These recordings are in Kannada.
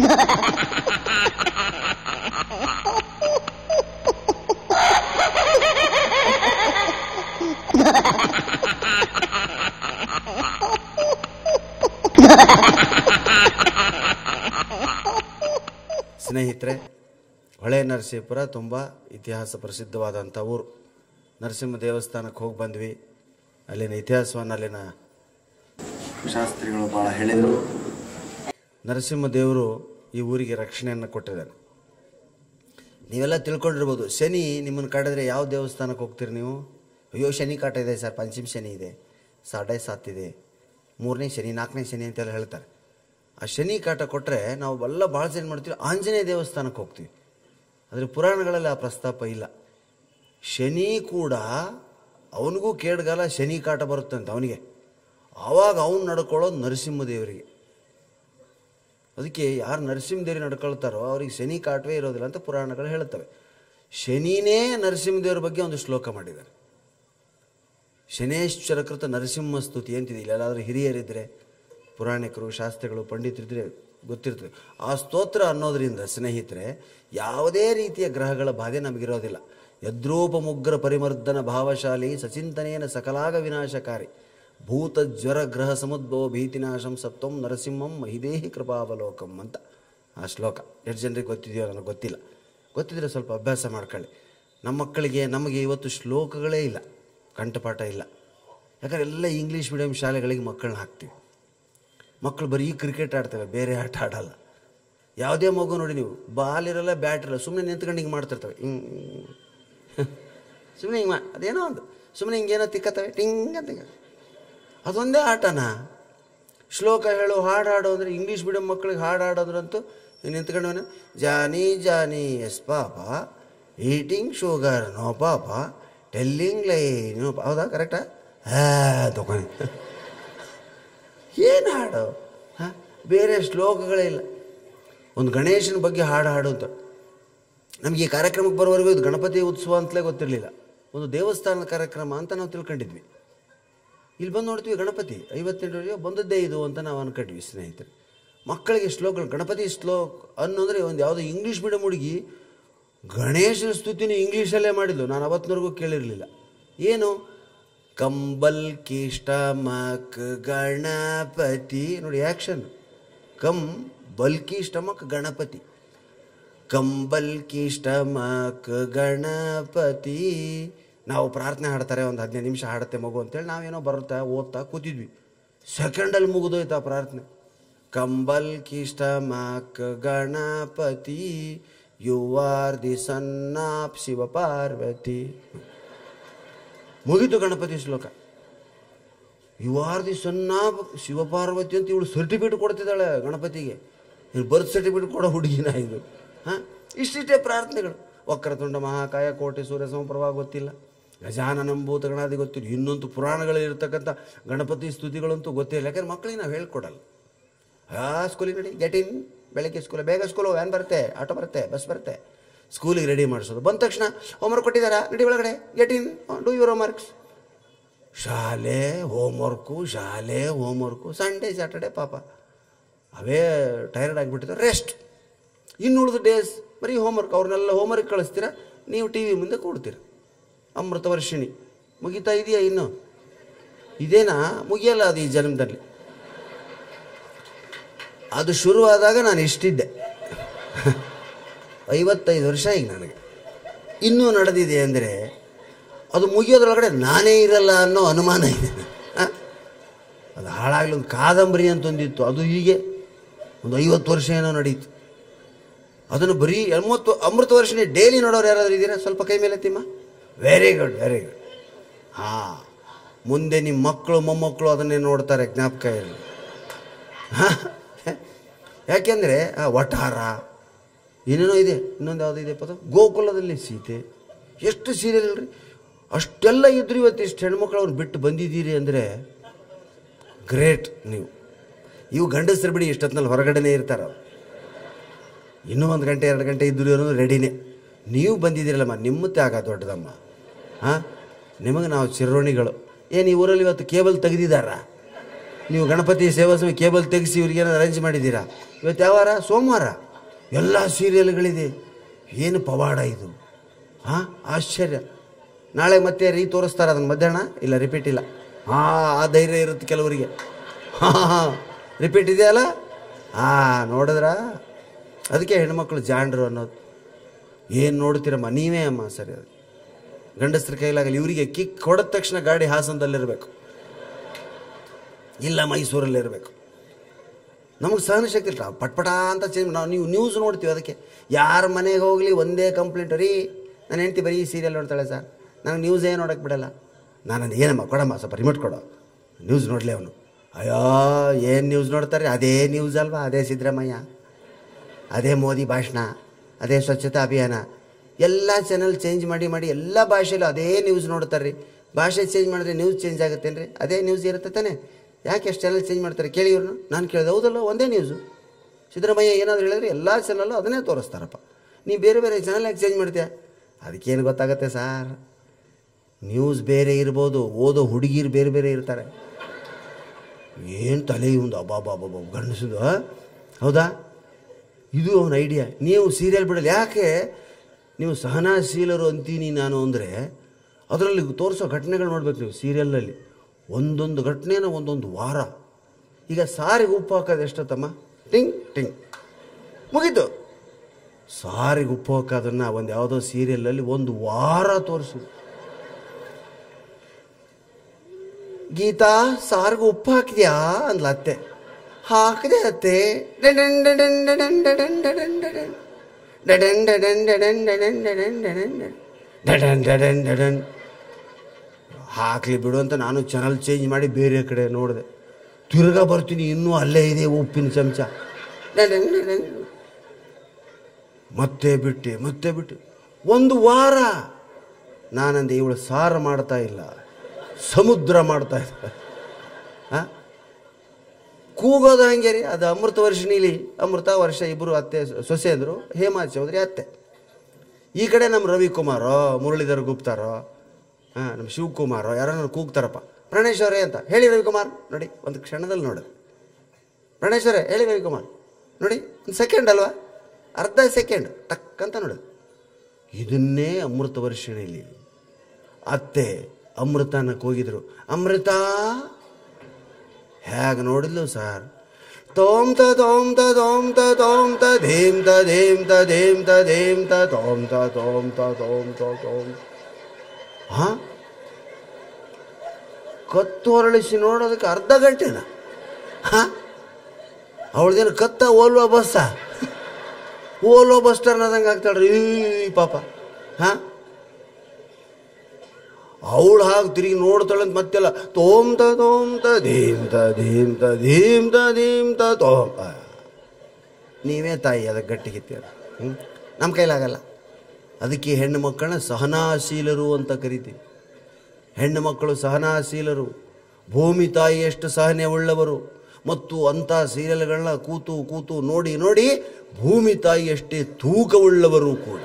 ಸ್ನೇಹಿತರೆ ಹೊಳೆ ನರಸೀಪುರ ತುಂಬ ಇತಿಹಾಸ ಪ್ರಸಿದ್ಧವಾದಂಥ ಊರು ನರಸಿಂಹ ದೇವಸ್ಥಾನಕ್ಕೆ ಹೋಗಿ ಬಂದ್ವಿ ಅಲ್ಲಿನ ಇತಿಹಾಸವನ್ನು ಅಲ್ಲಿನ ಶಾಸ್ತ್ರಿಗಳು ಭಾಳ ಹೇಳಿದರು ನರಸಿಂಹ ದೇವರು ಈ ಊರಿಗೆ ರಕ್ಷಣೆಯನ್ನು ಕೊಟ್ಟಿದ್ದಾನೆ ನೀವೆಲ್ಲ ತಿಳ್ಕೊಂಡಿರ್ಬೋದು ಶನಿ ನಿಮ್ಮನ್ನು ಕಾಡಿದ್ರೆ ಯಾವ ದೇವಸ್ಥಾನಕ್ಕೆ ಹೋಗ್ತೀರಿ ನೀವು ಅಯ್ಯೋ ಶನಿ ಕಾಟ ಇದೆ ಸರ್ ಪಂಚಮ ಶನಿ ಇದೆ ಸಾಡೆ ಸಾತ್ ಇದೆ ಮೂರನೇ ಶನಿ ನಾಲ್ಕನೇ ಶನಿ ಅಂತೆಲ್ಲ ಹೇಳ್ತಾರೆ ಆ ಶನಿ ಕಾಟ ಕೊಟ್ಟರೆ ನಾವು ಎಲ್ಲ ಭಾಳ ಜನ ಮಾಡ್ತೀವಿ ಆಂಜನೇಯ ದೇವಸ್ಥಾನಕ್ಕೆ ಹೋಗ್ತೀವಿ ಆದರೆ ಪುರಾಣಗಳಲ್ಲಿ ಆ ಪ್ರಸ್ತಾಪ ಇಲ್ಲ ಶನಿ ಕೂಡ ಅವನಿಗೂ ಕೇಡ್ಗಾಲ ಶನಿ ಕಾಟ ಬರುತ್ತಂತೆ ಅವನಿಗೆ ಆವಾಗ ಅವನು ನಡ್ಕೊಳ್ಳೋದು ನರಸಿಂಹದೇವರಿಗೆ ಅದಕ್ಕೆ ಯಾರು ನರಸಿಂಹದೇವ್ರಿಗೆ ನಡ್ಕೊಳ್ತಾರೋ ಅವ್ರಿಗೆ ಶನಿ ಕಾಟವೇ ಇರೋದಿಲ್ಲ ಅಂತ ಪುರಾಣಗಳು ಹೇಳ್ತವೆ ಶನಿನೇ ನರಸಿಂಹದೇವ್ರ ಬಗ್ಗೆ ಒಂದು ಶ್ಲೋಕ ಮಾಡಿದ್ದಾರೆ ಶನೇಶ್ವರ ಕೃತ ನರಸಿಂಹ ಸ್ತುತಿ ಅಂತಿದೆ ಇಲ್ಲೆಲ್ಲಾದ್ರೂ ಹಿರಿಯರಿದ್ದರೆ ಪುರಾಣಿಕರು ಶಾಸ್ತ್ರಿಗಳು ಪಂಡಿತರಿದ್ದರೆ ಗೊತ್ತಿರ್ತದೆ ಆ ಸ್ತೋತ್ರ ಅನ್ನೋದರಿಂದ ಸ್ನೇಹಿತರೆ ಯಾವುದೇ ರೀತಿಯ ಗ್ರಹಗಳ ಬಾಧೆ ನಮಗಿರೋದಿಲ್ಲ ಯದ್ರೂಪಮುಗ್ರ ಪರಿಮರ್ದನ ಭಾವಶಾಲಿ ಸಚಿಂತನೇನ ಸಕಲಾಗ ವಿನಾಶಕಾರಿ ಭೂತ ಜ್ವರ ಗ್ರಹ ಸಮುದ್ಭವ ಭೀತಿನಾಶಂ ಸತ್ವಂ ನರಸಿಂಹಂ ಮಹಿದೇಹಿ ಕೃಪಾವಲೋಕಂ ಅಂತ ಆ ಶ್ಲೋಕ ಎಷ್ಟು ಜನರಿಗೆ ಗೊತ್ತಿದೆಯೋ ನನಗೆ ಗೊತ್ತಿಲ್ಲ ಗೊತ್ತಿದ್ರೆ ಸ್ವಲ್ಪ ಅಭ್ಯಾಸ ಮಾಡ್ಕೊಳ್ಳಿ ನಮ್ಮ ಮಕ್ಕಳಿಗೆ ನಮಗೆ ಇವತ್ತು ಶ್ಲೋಕಗಳೇ ಇಲ್ಲ ಕಂಠಪಾಠ ಇಲ್ಲ ಯಾಕಂದ್ರೆ ಎಲ್ಲ ಇಂಗ್ಲೀಷ್ ಮೀಡಿಯಂ ಶಾಲೆಗಳಿಗೆ ಮಕ್ಕಳನ್ನ ಹಾಕ್ತೀವಿ ಮಕ್ಕಳು ಬರೀ ಕ್ರಿಕೆಟ್ ಆಡ್ತವೆ ಬೇರೆ ಆಟ ಆಡಲ್ಲ ಯಾವುದೇ ಮಗು ನೋಡಿ ನೀವು ಬಾಲ್ ಇರಲ್ಲ ಬ್ಯಾಟ್ ಇರಲ್ಲ ಸುಮ್ಮನೆ ನಿಂತ್ಕೊಂಡು ಹಿಂಗೆ ಮಾಡ್ತಿರ್ತವೆ ಹಿಂಗೆ ಸುಮ್ಮನೆ ಹಿಂಗೆ ಮಾ ಅದೇನೋ ಒಂದು ಸುಮ್ಮನೆ ಹಿಂಗೇನೋ ತಿಕ್ಕತ್ತವೆ ಟಿಂಗ್ ಅಂತ ಹಿಂಗೆ. ಅದೊಂದೇ ಆಟನಾ ಶ್ಲೋಕ ಹೇಳು ಹಾಡು ಹಾಡು ಅಂದರೆ ಇಂಗ್ಲೀಷ್ ಮೀಡಿಯಂ ಮಕ್ಕಳಿಗೆ ಹಾಡು ಹಾಡೋದ್ರಂತೂ ನಿಂತ್ಕೊಂಡವನು Johnny Johnny yes papa eating sugar no papa telling lie no ಹೌದಾ ಕರೆಕ್ಟಾ ಹಾ ತಗೊಂಡು ಏನು ಹಾಡು ಹಾಂ ಬೇರೆ ಶ್ಲೋಕಗಳೇ ಇಲ್ಲ ಒಂದು ಗಣೇಶನ ಬಗ್ಗೆ ಹಾಡು ಹಾಡು ಅಂತ ನಮಗೆ ಈ ಕಾರ್ಯಕ್ರಮಕ್ಕೆ ಬರೋವರೆಗೂ ಇದು ಗಣಪತಿ ಉತ್ಸವ ಅಂತಲೇ ಗೊತ್ತಿರಲಿಲ್ಲ ಒಂದು ದೇವಸ್ಥಾನದ ಕಾರ್ಯಕ್ರಮ ಅಂತ ನಾವು ತಿಳ್ಕೊಂಡಿದ್ವಿ ಇಲ್ಲಿ ಬಂದು ನೋಡ್ತೀವಿ ಗಣಪತಿ ಐವತ್ತೆಂಟು ಬಂದದ್ದೇ ಇದು ಅಂತ ನಾವು ಅನ್ಕೊಂಡ್ವಿ ಸ್ನೇಹಿತರೆ ಮಕ್ಕಳಿಗೆ ಶ್ಲೋಕಗಳು ಗಣಪತಿ ಶ್ಲೋಕ್ ಅನ್ನೋದ್ರೆ ಒಂದು ಯಾವುದೋ ಇಂಗ್ಲೀಷ್ ಮೀಡಿಯಂ ಹುಡುಗಿ ಗಣೇಶನ ಸ್ತುತಿನ ಇಂಗ್ಲೀಷಲ್ಲೇ ಮಾಡಿದ್ಲು ನಾನು ಅವತ್ತಿನವರೆಗೂ ಕೇಳಿರಲಿಲ್ಲ ಏನು ಕಂಬಲ್ ಕಿಷ್ಟಮಕ್ ಗಣಪತಿ ನೋಡಿ ಆ್ಯಕ್ಷನ್ ಕಂ ಬಲ್ಕಿ ಸ್ಟಮಕ್ ಗಣಪತಿ ಕಂಬಲ್ ಕಿಷ್ಟಮಕ್ ಗಣಪತಿ ನಾವು ಪ್ರಾರ್ಥನೆ ಹಾಡ್ತಾರೆ ಒಂದು ಹದಿನೈದು ನಿಮಿಷ ಹಾಡುತ್ತೆ ಮಗು ಅಂತೇಳಿ ನಾವೇನೋ ಬರುತ್ತಾ ಓದ್ತಾ ಕೂತಿದ್ವಿ ಸೆಕೆಂಡಲ್ಲಿ ಮುಗಿದೋಯ್ತು ಆ ಪ್ರಾರ್ಥನೆ ಕಂಬಲ್ ಕಿಷ್ಟಮಕ್ Ganapati you are the son of Shiva Parvati ಮುಗೀತು ಗಣಪತಿ ಶ್ಲೋಕ you are the son of Shiva Parvati ಅಂತ ಇವಳು ಸರ್ಟಿಫಿಕೇಟ್ ಕೊಡ್ತಿದ್ದಾಳೆ ಗಣಪತಿಗೆ ಇವ್ರು ಬರ್ತ್ ಸರ್ಟಿಫಿಕೇಟ್ ಕೊಡೋ ಹುಡುಗಿನ ಇದು ಹಾಂ ಇಷ್ಟಿಷ್ಟೇ ಪ್ರಾರ್ಥನೆಗಳು ವಕ್ರತುಂಡ ಮಹಾಕಾಯ ಕೋಟೆ ಸೂರ್ಯ ಸಮಪ್ರಭಾ ಗೊತ್ತಿಲ್ಲ ಗಜಾನನಂಭೂತ ಗಣಾದಿ ಗೊತ್ತಿಲ್ಲ ಇನ್ನೊಂದು ಪುರಾಣಗಳಿರ್ತಕ್ಕಂಥ ಗಣಪತಿ ಸ್ತುತಿಗಳಂತೂ ಗೊತ್ತಿಲ್ಲ ಯಾಕಂದ್ರೆ ಮಕ್ಕಳಿಗೆ ನಾವು ಹೇಳ್ಕೊಡಲ್ಲ ಆ ಸ್ಕೂಲಿಗೆ ನಡಿ ಗೆಟ್ ಇನ್ ಬೆಳಗ್ಗೆ ಸ್ಕೂಲ್ ಬೇಗ ಸ್ಕೂಲು ವ್ಯಾನ್ ಬರುತ್ತೆ ಆಟೋ ಬರುತ್ತೆ ಬಸ್ ಬರುತ್ತೆ ಸ್ಕೂಲಿಗೆ ರೆಡಿ ಮಾಡಿಸೋದು ಬಂದ ತಕ್ಷಣ ಹೋಮ್ವರ್ಕ್ ಕೊಟ್ಟಿದ್ದಾರಾ ನಡಿ ಒಳಗಡೆ get in do your homeworks ಶಾಲೆ ಹೋಮ್ವರ್ಕು ಶಾಲೆ ಹೋಮ್ವರ್ಕು ಸಂಡೇ ಸ್ಯಾಟರ್ಡೆ ಪಾಪ ಅವೇ ಟೈರ್ಡ್ ಆಗಿಬಿಟ್ಟಿದ್ದಾರೆ ರೆಸ್ಟ್ ಇನ್ನು ಉಳಿದ ಡೇಸ್ ಬರೀ ಹೋಮ್ವರ್ಕ್ ಅವ್ರನ್ನೆಲ್ಲ ಹೋಮ್ವರ್ಕ್ ಕಳಿಸ್ತೀರಾ ನೀವು ಟಿ ವಿ ಮುಂದೆ ಕೂಡ್ತೀರ ಅಮೃತ ವರ್ಷಿಣಿ ಮುಗಿತಾ ಇದೆಯಾ ಇನ್ನು ಇದೇನಾ ಮುಗಿಯಲ್ಲ ಅದು ಈ ಜನ್ಮದಲ್ಲಿ ಅದು ಶುರುವಾದಾಗ ನಾನು ಇಷ್ಟಿದ್ದೆ ಐವತ್ತೈದು ವರ್ಷ ಈಗ ನನಗೆ ಇನ್ನೂ ನಡೆದಿದೆ ಅಂದರೆ ಅದು ಮುಗಿಯೋದ್ರೊಳಗಡೆ ನಾನೇ ಇರಲ್ಲ ಅನ್ನೋ ಅನುಮಾನ ಇದೆ ಆ? ಅದು ಹಾಳಾಗಲಿ ಒಂದು ಕಾದಂಬರಿ ಅಂತ ಒಂದಿತ್ತು ಅದು ಹೀಗೆ ಒಂದು ಐವತ್ತು ವರ್ಷ ಏನೋ ನಡೀತು ಅದನ್ನು ಬರೀ ಎಂಬತ್ತು ಅಮೃತ ವರ್ಷನೇ ಡೈಲಿ ನೋಡೋರು ಯಾರಾದ್ರೂ ಇದ್ದೀರಾ ಸ್ವಲ್ಪ ಕೈ ಮೇಲೆ Timma very good very good ಹಾಂ ಮುಂದೆ ನಿಮ್ಮ ಮಕ್ಕಳು ಮೊಮ್ಮಕ್ಕಳು ಅದನ್ನೇ ನೋಡ್ತಾರೆ ಜ್ಞಾಪಕ ಇರಲಿ ಹಾಂ ಯಾಕೆಂದರೆ ವಠಾರ ಏನೇನೋ ಇದೆ ಇನ್ನೊಂದು ಯಾವುದು ಇದೆ ಪದ ಗೋಕುಲದಲ್ಲಿ ಸೀತೆ ಎಷ್ಟು ಸೀರಿಯಲ್ ಇಲ್ರಿ ಅಷ್ಟೆಲ್ಲ ಇದ್ರು ಇವತ್ತು ಇಷ್ಟು ಹೆಣ್ಮಕ್ಳು ಅವ್ರು ಬಿಟ್ಟು ಬಂದಿದ್ದೀರಿ ಅಂದರೆ ಗ್ರೇಟ್ ನೀವು ಇವು ಗಂಡಸರು ಬಿಡಿ ಇಷ್ಟೊತ್ತಿನಲ್ಲಿ ಹೊರಗಡೆನೇ ಇರ್ತಾರೆ ಅವ್ರು ಇನ್ನೂ ಒಂದು ಗಂಟೆ ಎರಡು ಗಂಟೆ ಇದ್ರು ಅನ್ನೋದು ರೆಡಿನೇ ನೀವು ಬಂದಿದ್ದೀರಲ್ಲಮ್ಮ ನಿಮ್ಮ ತ್ಯಾಗ ದೊಡ್ಡದಮ್ಮ ಹಾಂ ನಿಮಗೆ ನಾವು ಚಿರೋಣಿಗಳು ಏನು ಈ ಊರಲ್ಲಿ ಇವತ್ತು ಕೇಬಲ್ ತೆಗೆದಿದ್ದಾರಾ ನೀವು ಗಣಪತಿ ಸೇವಾ ಸಮಯ ಕೇಬಲ್ ತೆಗೆಸಿ ಇವ್ರಿಗೇನಾದ್ರು ಅರೇಂಜ್ ಮಾಡಿದ್ದೀರಾ ಇವತ್ತು ಯಾವ ವಾರ ಸೋಮವಾರ ಎಲ್ಲ ಸೀರಿಯಲ್ಗಳಿದೆ ಏನು ಪವಾಡ ಇದು ಹಾಂ ಆಶ್ಚರ್ಯ ನಾಳೆ ಮತ್ತೆ ರೀ ತೋರಿಸ್ತಾರೆ ಅದನ್ನು ಮಧ್ಯಾಹ್ನ ಇಲ್ಲ ರಿಪೀಟ್ ಇಲ್ಲ ಹಾಂ ಆ ಧೈರ್ಯ ಇರುತ್ತೆ ಕೆಲವರಿಗೆ ಹಾಂ ಹಾಂ ರಿಪೀಟ್ ಇದೆಯಲ್ಲ ಹಾಂ ನೋಡಿದ್ರಾ ಅದಕ್ಕೆ ಹೆಣ್ಮಕ್ಳು ಜಾಂಡ್ರು ಅನ್ನೋದು ಏನು ನೋಡ್ತೀರಮ್ಮ ನೀವೇ ಅಮ್ಮ ಸರಿ ಅದು ಗಂಡಸ್ರ ಕೈಲಾಗಲಿ ಇವರಿಗೆ ಕಿಕ್ ಹೊಡೆದ ತಕ್ಷಣ ಗಾಡಿ ಹಾಸನದಲ್ಲಿರಬೇಕು ಇಲ್ಲ ಮೈಸೂರಲ್ಲಿರಬೇಕು ನಮಗೆ ಸಹನ ಶಕ್ತಿ ಇಲ್ಲ ಪಟ್ಪಟ ಅಂತ ಚೇಂಜ್ ನಾವು ನೀವು ನ್ಯೂಸ್ ನೋಡ್ತೀವಿ ಅದಕ್ಕೆ ಯಾರ ಮನೆಗೆ ಹೋಗಲಿ ಒಂದೇ ಕಂಪ್ಲೇಂಟ್ ರೀ ನಾನು ಹೆಂಡ್ತಿ ಬರೀ ಸೀರಿಯಲ್ ನೋಡ್ತಾಳೆ ಸರ್ ನನಗೆ ನ್ಯೂಸೇ ನೋಡೋಕ್ಕೆ ಬಿಡಲ್ಲ ನಾನು ಏನಮ್ಮ ಕೊಡಮ್ಮ ಸ್ವಲ್ಪ ರಿಮೋಟ್ ಕೊಡು ನ್ಯೂಸ್ ನೋಡಲಿ ಅವನು ಅಯ್ಯೋ ಏನು ನ್ಯೂಸ್ ನೋಡ್ತಾರೆ ಅದೇ ನ್ಯೂಸ್ ಅಲ್ವಾ ಅದೇ ಸಿದ್ದರಾಮಯ್ಯ ಅದೇ ಮೋದಿ ಭಾಷಣ ಅದೇ ಸ್ವಚ್ಛತಾ ಅಭಿಯಾನ ಎಲ್ಲ ಚಾನಲ್ ಚೇಂಜ್ ಮಾಡಿ ಮಾಡಿ ಎಲ್ಲ ಭಾಷೆಯಲ್ಲೂ ಅದೇ ನ್ಯೂಸ್ ನೋಡ್ತಾರೆ ರೀ ಭಾಷೆ ಚೇಂಜ್ ಮಾಡಿದ್ರೆ ನ್ಯೂಸ್ ಚೇಂಜ್ ಆಗುತ್ತೇನ್ರಿ ಅದೇ ನ್ಯೂಸ್ ಇರುತ್ತೆ ತಾನೆ ಯಾಕೆ ಎಷ್ಟು ಚಾನಲ್ ಚೇಂಜ್ ಮಾಡ್ತಾರೆ ಕೇಳಿ ಇವ್ರನ್ನ ನಾನು ಕೇಳಿದೆ ಹೌದಲ್ಲ ಒಂದೇ ನ್ಯೂಸು ಸಿದ್ದರಾಮಯ್ಯ ಏನಾದರೂ ಹೇಳಿದ್ರೆ ಎಲ್ಲ ಚಾನಲ್ಲು ಅದನ್ನೇ ತೋರಿಸ್ತಾರಪ್ಪ ನೀವು ಬೇರೆ ಬೇರೆ ಚಾನಲ್ ಯಾಕೆ ಚೇಂಜ್ ಮಾಡ್ತೀಯ ಅದಕ್ಕೇನು ಗೊತ್ತಾಗತ್ತೆ ಸಾರ್ ನ್ಯೂಸ್ ಬೇರೆ ಇರ್ಬೋದು ಓದೋ ಹುಡುಗಿರು ಬೇರೆ ಬೇರೆ ಇರ್ತಾರೆ ಏನು ತಲೆ ಇವಂದು ಅಬ್ಬಾಬಾಬಾಬ ಗಂಡಸದು ಆ? ಹೌದಾ ಇದು ಅವನ ಐಡಿಯಾ ನೀವು ಸೀರಿಯಲ್ ಬಿಡಲ್ಲ ಯಾಕೆ ನೀವು ಸಹನಾಶೀಲರು ಅಂತೀನಿ ನಾನು ಅಂದರೆ ಅದರಲ್ಲಿ ತೋರಿಸೋ ಘಟನೆಗಳು ನೋಡ್ಬೇಕು ನೀವು ಸೀರಿಯಲ್ನಲ್ಲಿ ಒಂದೊಂದು ಘಟನೆನ ಒಂದೊಂದು ವಾರ ಈಗ ಸಾರಿಗೆ ಉಪ್ಪು ಹಾಕೋದು ಎಷ್ಟೊತ್ತಮ್ಮ ಟಿಂಗ್ ಟಿಂಗ್ ಮುಗೀತು ಸಾರಿಗೆ ಉಪ್ಪು ಹಾಕೋದನ್ನು ಒಂದು ಯಾವುದೋ ಸೀರಿಯಲಲ್ಲಿ ಒಂದು ವಾರ ತೋರಿಸಿದ್ರು ಗೀತಾ ಸಾರ್ಗೆ ಉಪ್ಪು ಹಾಕಿದ್ಯಾ ಅಂದ್ಲ ಅತ್ತೆ ಹಾಕಿದೆ ಅತ್ತೆ ಡಡನ್ ಡಡನ್ ಡಡನ್ ಡಡನ್ ಡಡನ್ ಡಡನ್. ಡಡನ್ ಡಡನ್ ಡಡನ್ ಡಡನ್ ಡಡನ್ ಡಡನ್ ಡಡನ್. ಡಡನ್ ಡಡನ್ ಡಡನ್ ಹಾಕ್ಲಿ ಬಿಡು ಅಂತ ನಾನು ಚಾನಲ್ ಚೇಂಜ್ ಮಾಡಿ ಬೇರೆ ಕಡೆ ನೋಡಿದೆ ತಿರ್ಗಾ ಬರ್ತೀನಿ ಇನ್ನೂ ಅಲ್ಲೇ ಇದೆ ಉಪ್ಪಿನ ಚಮಚ ಡಡನ್ ಡಡನ್. ಮತ್ತೆ ಬಿಟ್ಟೆ ಮತ್ತೆ ಬಿಟ್ಟೆ ಒಂದು ವಾರ ನಾನಂದೆ ಇವಳು ಸಾರು ಮಾಡ್ತಾ ಇಲ್ಲ ಸಮುದ್ರ ಮಾಡ್ತಾ ಇಲ್ಲ ಹಾಂ ಕೂಗೋದು ಹಂಗೆ ರೀ ಅದು ಅಮೃತ ವರ್ಷಿಣಿಲಿ ಅಮೃತ ವರ್ಷ ಇಬ್ಬರು ಅತ್ತೆ ಸೊಸೆ ಅಂದರು ಹೇಮಾ ಚೌಧರಿ ಅತ್ತೆ ಈ ಕಡೆ ನಮ್ಮ ರವಿಕುಮಾರೋ ಮುರಳೀಧರ್ ಗುಪ್ತಾರೋ ಹಾಂ ನಮ್ಮ ಶಿವಕುಮಾರೋ ಯಾರನ್ನ ಕೂಗ್ತಾರಪ್ಪ ಪ್ರಣೇಶ್ ಅವರೇ ಅಂತ ಹೇಳಿ ರವಿಕುಮಾರ್ ನೋಡಿ ಒಂದು ಕ್ಷಣದಲ್ಲಿ ನೋಡಿ ಪ್ರಣೇಶ್ ಅವರೇ ಹೇಳಿ ರವಿಕುಮಾರ್ ನೋಡಿ ಒಂದು ಸೆಕೆಂಡ್ ಅಲ್ವಾ ಅರ್ಧ ಸೆಕೆಂಡ್ ಟಕ್ ಅಂತ ನೋಡಿ ಇದನ್ನೇ ಅಮೃತ ವರ್ಷಿಣಿಲಿ ಅತ್ತೆ ಅಮೃತನ ಕೂಗಿದ್ರು ಅಮೃತ ಹೇಗೆ ನೋಡಿದ್ಲು ಸರ್ ತೋಮ್ತ ತೋಮ್ತ ತೋಮ್ತ ತೋಮ್ತ ಧೀಮ್ತ ಧೀಮ್ತ ಧೀಮ್ತ ಧೀಮ್ತ ತೋಮ್ತ ತೋಮ್ತ ತೋಮ್ತ ತೋಮ್ ಹಾ ಕತ್ತು ಹೊರಳಿಸಿ ನೋಡೋದಕ್ಕೆ ಅರ್ಧ ಗಂಟೆನ ಹಾ ಅವಳದೇನು ಕತ್ತ ಓಲ್ವಾ ಬಸ್ಸ ಓಲ್ವಾ ಬಸ್ ಟರ್ನ್ ಆದಂಗೆ ಆಗ್ತಾಳ್ರಿ ಈ ಪಾಪ ಹಾಂ ಅವಳು ಹಾಗೆ ತಿರುಗಿ ನೋಡ್ತಾಳಂತ ಮತ್ತೆಲ್ಲ ತೋಮ್ತ ತೋಮ್ತ ಧೀಮ್ತ ಧೀಮ್ತ ಧೀಮ್ತ ಧೀಮ್ತ ತೋಮ್ ಆ. ನೀವೇ ತಾಯಿ ಅದಕ್ಕೆ ಗಟ್ಟಿಗಿತ್ತೀರ ಹ್ಞೂ ನಮ್ಮ ಕೈಲಾಗಲ್ಲ ಅದಕ್ಕೆ ಹೆಣ್ಣು ಮಕ್ಕಳನ್ನ ಸಹನಾಶೀಲರು ಅಂತ ಕರಿತೀವಿ ಹೆಣ್ಣು ಮಕ್ಕಳು ಸಹನಾಶೀಲರು ಭೂಮಿ ತಾಯಿಯಷ್ಟು ಸಹನೆ ಉಳ್ಳವರು ಮತ್ತು ಅಂಥ ಸೀರಿಯಲ್ಗಳನ್ನ ಕೂತು ಕೂತು ನೋಡಿ ನೋಡಿ ಭೂಮಿ ತಾಯಿಯಷ್ಟೇ ತೂಕವುಳ್ಳವರು ಕೂಡ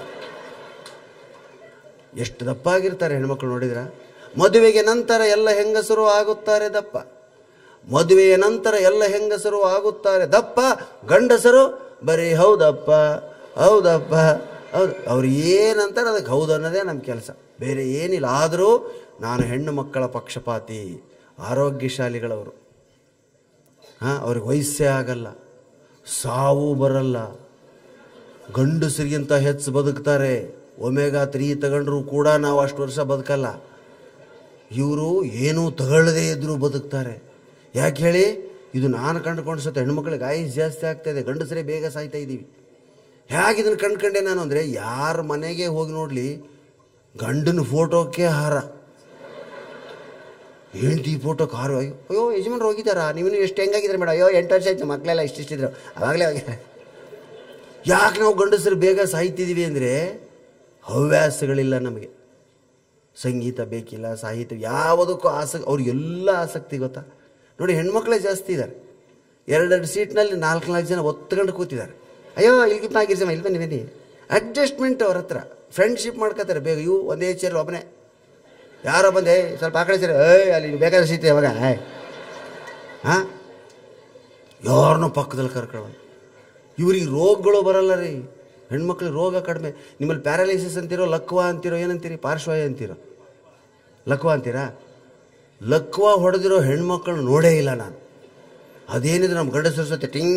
ಎಷ್ಟು ದಪ್ಪ ಆಗಿರ್ತಾರೆ ಹೆಣ್ಮಕ್ಳು ನೋಡಿದ್ರ ಮದುವೆಗೆ ನಂತರ ಎಲ್ಲ ಹೆಂಗಸರು ಆಗುತ್ತಾರೆ ದಪ್ಪ ಮದುವೆಯ ನಂತರ ಎಲ್ಲ ಹೆಂಗಸರು ಆಗುತ್ತಾರೆ ದಪ್ಪ ಗಂಡಸರು ಬರೀ ಹೌದಪ್ಪ ಹೌದಪ್ಪ ಹೌದು ಅವ್ರು ಏನಂತಾರೆ ಅದಕ್ಕೆ ಹೌದು ಅನ್ನೋದೇ ನಮ್ಮ ಕೆಲಸ ಬೇರೆ ಏನಿಲ್ಲ ಆದರೂ ನಾನು ಹೆಣ್ಣು ಮಕ್ಕಳ ಪಕ್ಷಪಾತಿ ಆರೋಗ್ಯಶಾಲಿಗಳವರು ಹಾಂ ಅವ್ರಿಗೆ ವಯಸ್ಸೇ ಆಗಲ್ಲ ಸಾವು ಬರಲ್ಲ ಗಂಡಸರಿಗಿಂತ ಹೆಚ್ಚು ಬದುಕ್ತಾರೆ ಒಮೆಗಾ ತ್ರೀ ತಗೊಂಡ್ರು ಕೂಡ ನಾವು ಅಷ್ಟು ವರ್ಷ ಬದುಕಲ್ಲ ಇವರು ಏನೂ ತಗೊಳ್ಳದೇ ಇದ್ದರೂ ಬದುಕ್ತಾರೆ ಯಾಕೆ ಹೇಳಿ ಇದು ನಾನು ಕಂಡುಕೊಂಡು ಸತ್ತ ಹೆಣ್ಮಕ್ಳಿಗೆ ಆಯುಸ್ ಜಾಸ್ತಿ ಆಗ್ತಾ ಇದೆ ಗಂಡಸರೇ ಬೇಗ ಸಾಯ್ತಾ ಇದ್ದೀವಿ ಹೇಗೆ ಇದನ್ನು ಕಂಡ್ಕೊಂಡೆ ನಾನು ಅಂದರೆ ಯಾರ ಮನೆಗೆ ಹೋಗಿ ನೋಡಲಿ ಗಂಡನ ಫೋಟೋಕ್ಕೆ ಹಾರ ಹೆಂಡತಿ ಫೋಟೋ ಕಾರು ಅಯ್ಯೋ ಅಯ್ಯೋ ಯಜಮಾನ್ರು ಹೋಗಿದ್ದಾರಾ ನೀವಿನ್ನೂ ಎಷ್ಟು ಹೆಂಗಾಗಿದ್ರೆ ಮೇಡಮ್ ಅಯ್ಯೋ ಎಂಟು ವರ್ಷ ಆಯ್ತು ಮಕ್ಕಳೆಲ್ಲ ಇಷ್ಟಿಷ್ಟಿದ್ರು ಅವಾಗಲೇ ಹೋಗಿದ್ದಾರೆ ಯಾಕೆ ನಾವು ಗಂಡಸರು ಬೇಗ ಸಾಯ್ತಿದ್ದೀವಿ ಅಂದರೆ ಹವ್ಯಾಸಗಳಿಲ್ಲ ನಮಗೆ ಸಂಗೀತ ಬೇಕಿಲ್ಲ ಸಾಹಿತ್ಯ ಯಾವುದಕ್ಕೂ ಆಸಕ್ತಿ ಅವ್ರಿಗೆಲ್ಲ ಆಸಕ್ತಿ ಗೊತ್ತಾ ನೋಡಿ ಹೆಣ್ಮಕ್ಳೇ ಜಾಸ್ತಿ ಇದ್ದಾರೆ ಎರಡೆರಡು ಸೀಟ್ನಲ್ಲಿ ನಾಲ್ಕು ನಾಲ್ಕು ಜನ ಒತ್ಕೊಂಡು ಕೂತಿದ್ದಾರೆ ಅಯ್ಯೋ ಇಲ್ಲಿ ನಾಗಿರ್ಸಮ್ಮ ಇಲ್ಲಿ ಬನ್ನಿ ಬನ್ನಿ ಅಡ್ಜಸ್ಟ್ಮೆಂಟ್ ಅವ್ರ ಹತ್ರ ಫ್ರೆಂಡ್ಶಿಪ್ ಮಾಡ್ಕೋತಾರೆ ಬೇಗ ಇವು ಒಂದೇ ಚೇರ್ ಒಬ್ಬನೇ ಯಾರೋ ಬಂದೆ ಸ್ವಲ್ಪ ಆ ಕಡೆ ಸೇರಿ ಏಯ್ ಅಲ್ಲಿ ಬೇಕಾದ ಸೀಟ್ ಯಾವಾಗ ಹಾಂ ಯಾರನ್ನೂ ಪಕ್ಕದಲ್ಲಿ ಕರ್ಕೊಳ್ಳೋದು ಇವ್ರಿಗೆ ರೋಗಗಳು ಬರಲ್ಲ ರೀ ಹೆಣ್ಮಕ್ಳಿಗೆ ರೋಗ ಕಡಿಮೆ ನಿಮ್ಮಲ್ಲಿ ಪ್ಯಾರಾಲೈಸಿಸ್ ಅಂತೀರೋ ಲಕ್ವ ಅಂತೀರೋ ಏನಂತೀರಿ ಪಾರ್ಶ್ವಾಯ ಅಂತೀರೋ ಲಕ್ವ ಅಂತೀರಾ ಲಕ್ವ ಹೊಡೆದಿರೋ ಹೆಣ್ಮಕ್ಳನ್ನ ನೋಡೇ ಇಲ್ಲ ನಾನು ಅದೇನಿದ್ರು ನಮ್ಮ ಗಂಡಸರ ಸತೆ ಟಿಂಗ್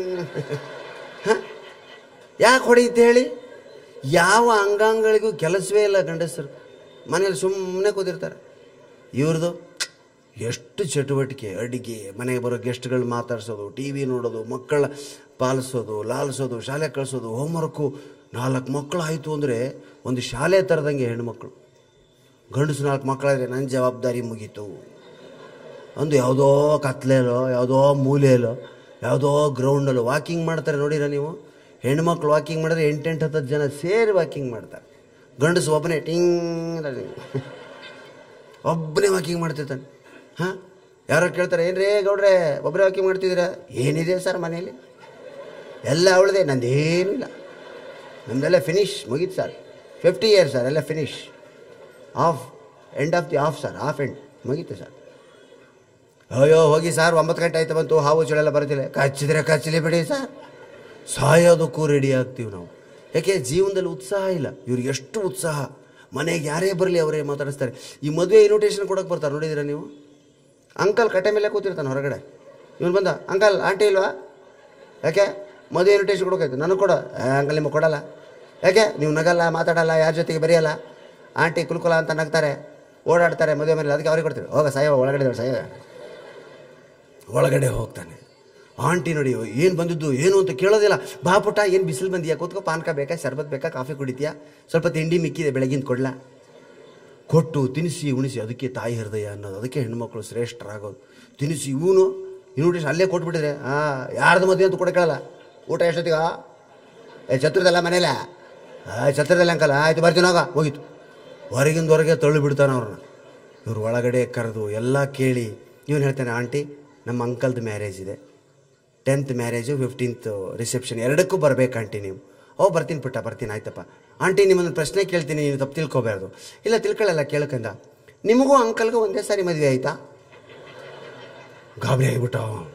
ಯಾಕೆ ಹೊಡೆಯುತ್ತೆ ಹೇಳಿ ಯಾವ ಅಂಗಾಂಗಗಳಿಗೂ ಕೆಲಸವೇ ಇಲ್ಲ ಗಂಡಸರು ಮನೇಲಿ ಸುಮ್ಮನೆ ಕೂತಿರ್ತಾರೆ ಇವ್ರದ್ದು ಎಷ್ಟು ಚಟುವಟಿಕೆ ಅಡಿಗೆ ಮನೆಗೆ ಬರೋ ಗೆಸ್ಟ್ಗಳು ಮಾತಾಡ್ಸೋದು ಟಿ ವಿ ನೋಡೋದು ಮಕ್ಕಳ ಪಾಲಿಸೋದು ಲಾಲಿಸೋದು ಶಾಲೆ ಕಳಿಸೋದು ಹೋಮ್ವರ್ಕು ನಾಲ್ಕು ಮಕ್ಕಳು ಆಯಿತು ಅಂದರೆ ಒಂದು ಶಾಲೆ ಥರದಂಗೆ ಹೆಣ್ಮಕ್ಳು ಗಂಡಸು ನಾಲ್ಕು ಮಕ್ಕಳಾದರೆ ನನ್ನ ಜವಾಬ್ದಾರಿ ಮುಗೀತು ಒಂದು ಯಾವುದೋ ಕತ್ಲೆಲೋ ಯಾವುದೋ ಮೂಲೆಯಲ್ಲೋ ಯಾವುದೋ ಗ್ರೌಂಡಲ್ಲೋ ವಾಕಿಂಗ್ ಮಾಡ್ತಾರೆ ನೋಡಿರ ನೀವು ಹೆಣ್ಮಕ್ಳು ವಾಕಿಂಗ್ ಮಾಡಿದ್ರೆ ಎಂಟೆಂಟು ಹತ್ತತ್ತು ಜನ ಸೇರಿ ವಾಕಿಂಗ್ ಮಾಡ್ತಾರೆ ಗಂಡಸು ಒಬ್ಬನೇ ಟಿಂಗ್ ಒಬ್ಬನೇ ವಾಕಿಂಗ್ ಮಾಡ್ತಿರ್ತಾನೆ ಹಾಂ ಯಾರೋ ಕೇಳ್ತಾರೆ ಏನ್ರೇ ಗೌಡ್ರೆ ಒಬ್ಬರೇ ವಾಕಿಂಗ್ ಮಾಡ್ತಿದ್ದೀರಾ ಏನಿದೆ ಸರ್ ಮನೇಲಿ ಎಲ್ಲ ಅವಳದೆ ನಂದೇನಿಲ್ಲ ನಮ್ದೆಲ್ಲ ಫಿನಿಶ್ ಮುಗೀತು ಸರ್ ಫಿಫ್ಟಿ ಇಯರ್ಸ್ ಸರ್ ಎಲ್ಲ finish off end of the off sir off end ಮುಗೀತು ಸರ್ ಅಯ್ಯೋ ಹೋಗಿ ಸರ್ ಒಂಬತ್ತು ಗಂಟೆ ಆಯ್ತು ಬಂತು ಹಾವು ಚಳೆಲ್ಲ ಬರ್ತಿಲ್ಲ ಕಚ್ಚಿದ್ರೆ ಕಚ್ಚಲಿ ಬಿಡಿ ಸರ್ ಸಾಯೋದಕ್ಕೂ ರೆಡಿ ಆಗ್ತೀವಿ ನಾವು ಯಾಕೆ ಜೀವನದಲ್ಲಿ ಉತ್ಸಾಹ ಇಲ್ಲ ಇವ್ರಿಗೆ ಎಷ್ಟು ಉತ್ಸಾಹ ಮನೆಗೆ ಯಾರೇ ಬರಲಿ ಅವರೇ ಮಾತಾಡಿಸ್ತಾರೆ ಈ ಮದುವೆ ಇನ್ವಿಟೇಷನ್ ಕೊಡೋಕೆ ಬರ್ತಾರೆ ನೋಡಿದ್ದೀರಾ ನೀವು ಅಂಕಲ್ ಕಟ್ಟೆ ಮೇಲೆ ಕೂತಿರ್ತಾನೆ ಹೊರಗಡೆ ಇವನು ಬಂದ ಅಂಕಲ್ ಆಂಟಿ ಇಲ್ವಾ ಯಾಕೆ ಮದುವೆ ಇನ್ವಿಟೇಷನ್ ಕೊಡೋಕಾಯ್ತು ನನಗೆ ಕೊಡು "ಏ, ಅಂಕಲ್ ನಿಮಗೆ ಕೊಡಲ್ಲ ಯಾಕೆ ನೀವು ನಗಲ್ಲ ಮಾತಾಡಲ್ಲ ಯಾರ ಜೊತೆಗೆ ಬರೆಯಲ್ಲ ಆಂಟಿ ಕುಲ್ಕುಲ ಅಂತ ನಗ್ತಾರೆ ಓಡಾಡ್ತಾರೆ ಮದುವೆ ಮೇಲೆ ಅದಕ್ಕೆ ಅವ್ರಿಗೆ ಕೊಡ್ತೀವಿ ಹೋಗ ಸಾಯವ ಒಳಗಡೆ ಇದ್ದಾಳೆ, ಸಾಯವ ಒಳಗಡೆ ಹೋಗ್ತಾನೆ ಆಂಟಿ ನೋಡಿ ಏನು ಬಂದಿದ್ದು ಏನು ಅಂತ ಕೇಳೋದಿಲ್ಲ ಬಾ ಪುಟ್ಟ ಏನು ಬಿಸಿಲು ಬಂದಿಯಾ ಕೂತ್ಕೋ ಪಾನಕ ಬೇಕಾ ಶರ್ಬತ್ ಬೇಕಾ ಕಾಫಿ ಕುಡಿತೀಯಾ ಸ್ವಲ್ಪ ತಿಂಡಿ ಮಿಕ್ಕಿದೆ ಬೆಳಗಿಂದ ಕೊಡ್ಲಾ ಕೊಟ್ಟು ತಿನಿಸಿ ಉಣಿಸಿ ಅದಕ್ಕೆ ತಾಯಿ ಹೃದಯ ಅನ್ನೋದು ಅದಕ್ಕೆ ಹೆಣ್ಮಕ್ಳು ಶ್ರೇಷ್ಠರಾಗೋದು ತಿನಿಸಿ ಇವನು ಇನ್ವಿಟೇಷನ್ ಅಲ್ಲೇ ಕೊಟ್ಬಿಟ್ಟಿದ್ರೆ ಆ ಯಾರ್ದು ಮದುವೆ ಅಂತ ಕೂಡ ಕೇಳಲ್ಲ ಊಟ ಎಷ್ಟೊತ್ತಿಗ ಏ ಛತ್ರದಲ್ಲ ಮನೇಲ ಆ ಛತ್ರದಲ್ಲಿ ಅಂಕಲ್ ಆಯ್ತು ಬರ್ತೀನಿ ಹೋಗ ಹೋಗಿತ್ತು ಹೊರಗಿಂದ ಹೊರಗೆ ತಳ್ಳಿ ಬಿಡ್ತಾನೆ ಅವ್ರನ್ನ ಇವ್ರು ಒಳಗಡೆ ಕರೆದು ಎಲ್ಲ ಕೇಳಿ ಇವನು ಹೇಳ್ತಾನೆ ಆಂಟಿ ನಮ್ಮ ಅಂಕಲ್ದು ಮ್ಯಾರೇಜ್ ಇದೆ ಟೆಂತ್ ಮ್ಯಾರೇಜು ಫಿಫ್ಟೀನ್ತ್ ರಿಸೆಪ್ಷನ್ ಎರಡಕ್ಕೂ ಬರ್ಬೇಕು ಆಂಟಿ ನೀವು ಓ ಬರ್ತೀನಿ ಪುಟ್ಟ ಬರ್ತೀನಿ ಆಯ್ತಪ್ಪ ಆಂಟಿ ನಿಮ್ಮೊಂದು ಪ್ರಶ್ನೆ ಕೇಳ್ತೀನಿ ನೀವು ತಪ್ಪು ತಿಳ್ಕೊಬಾರ್ದು ಇಲ್ಲ ತಿಳ್ಕೊಳ್ಳಲ್ಲ ಕೇಳಕ್ಕಂದ ನಿಮಗೂ ಅಂಕಲ್ಗೂ ಒಂದೇ ಸಾರಿ ಮದುವೆ ಆಯ್ತಾ ಗಾಬರಿ ಆಗಿಬಿಟ್ಟ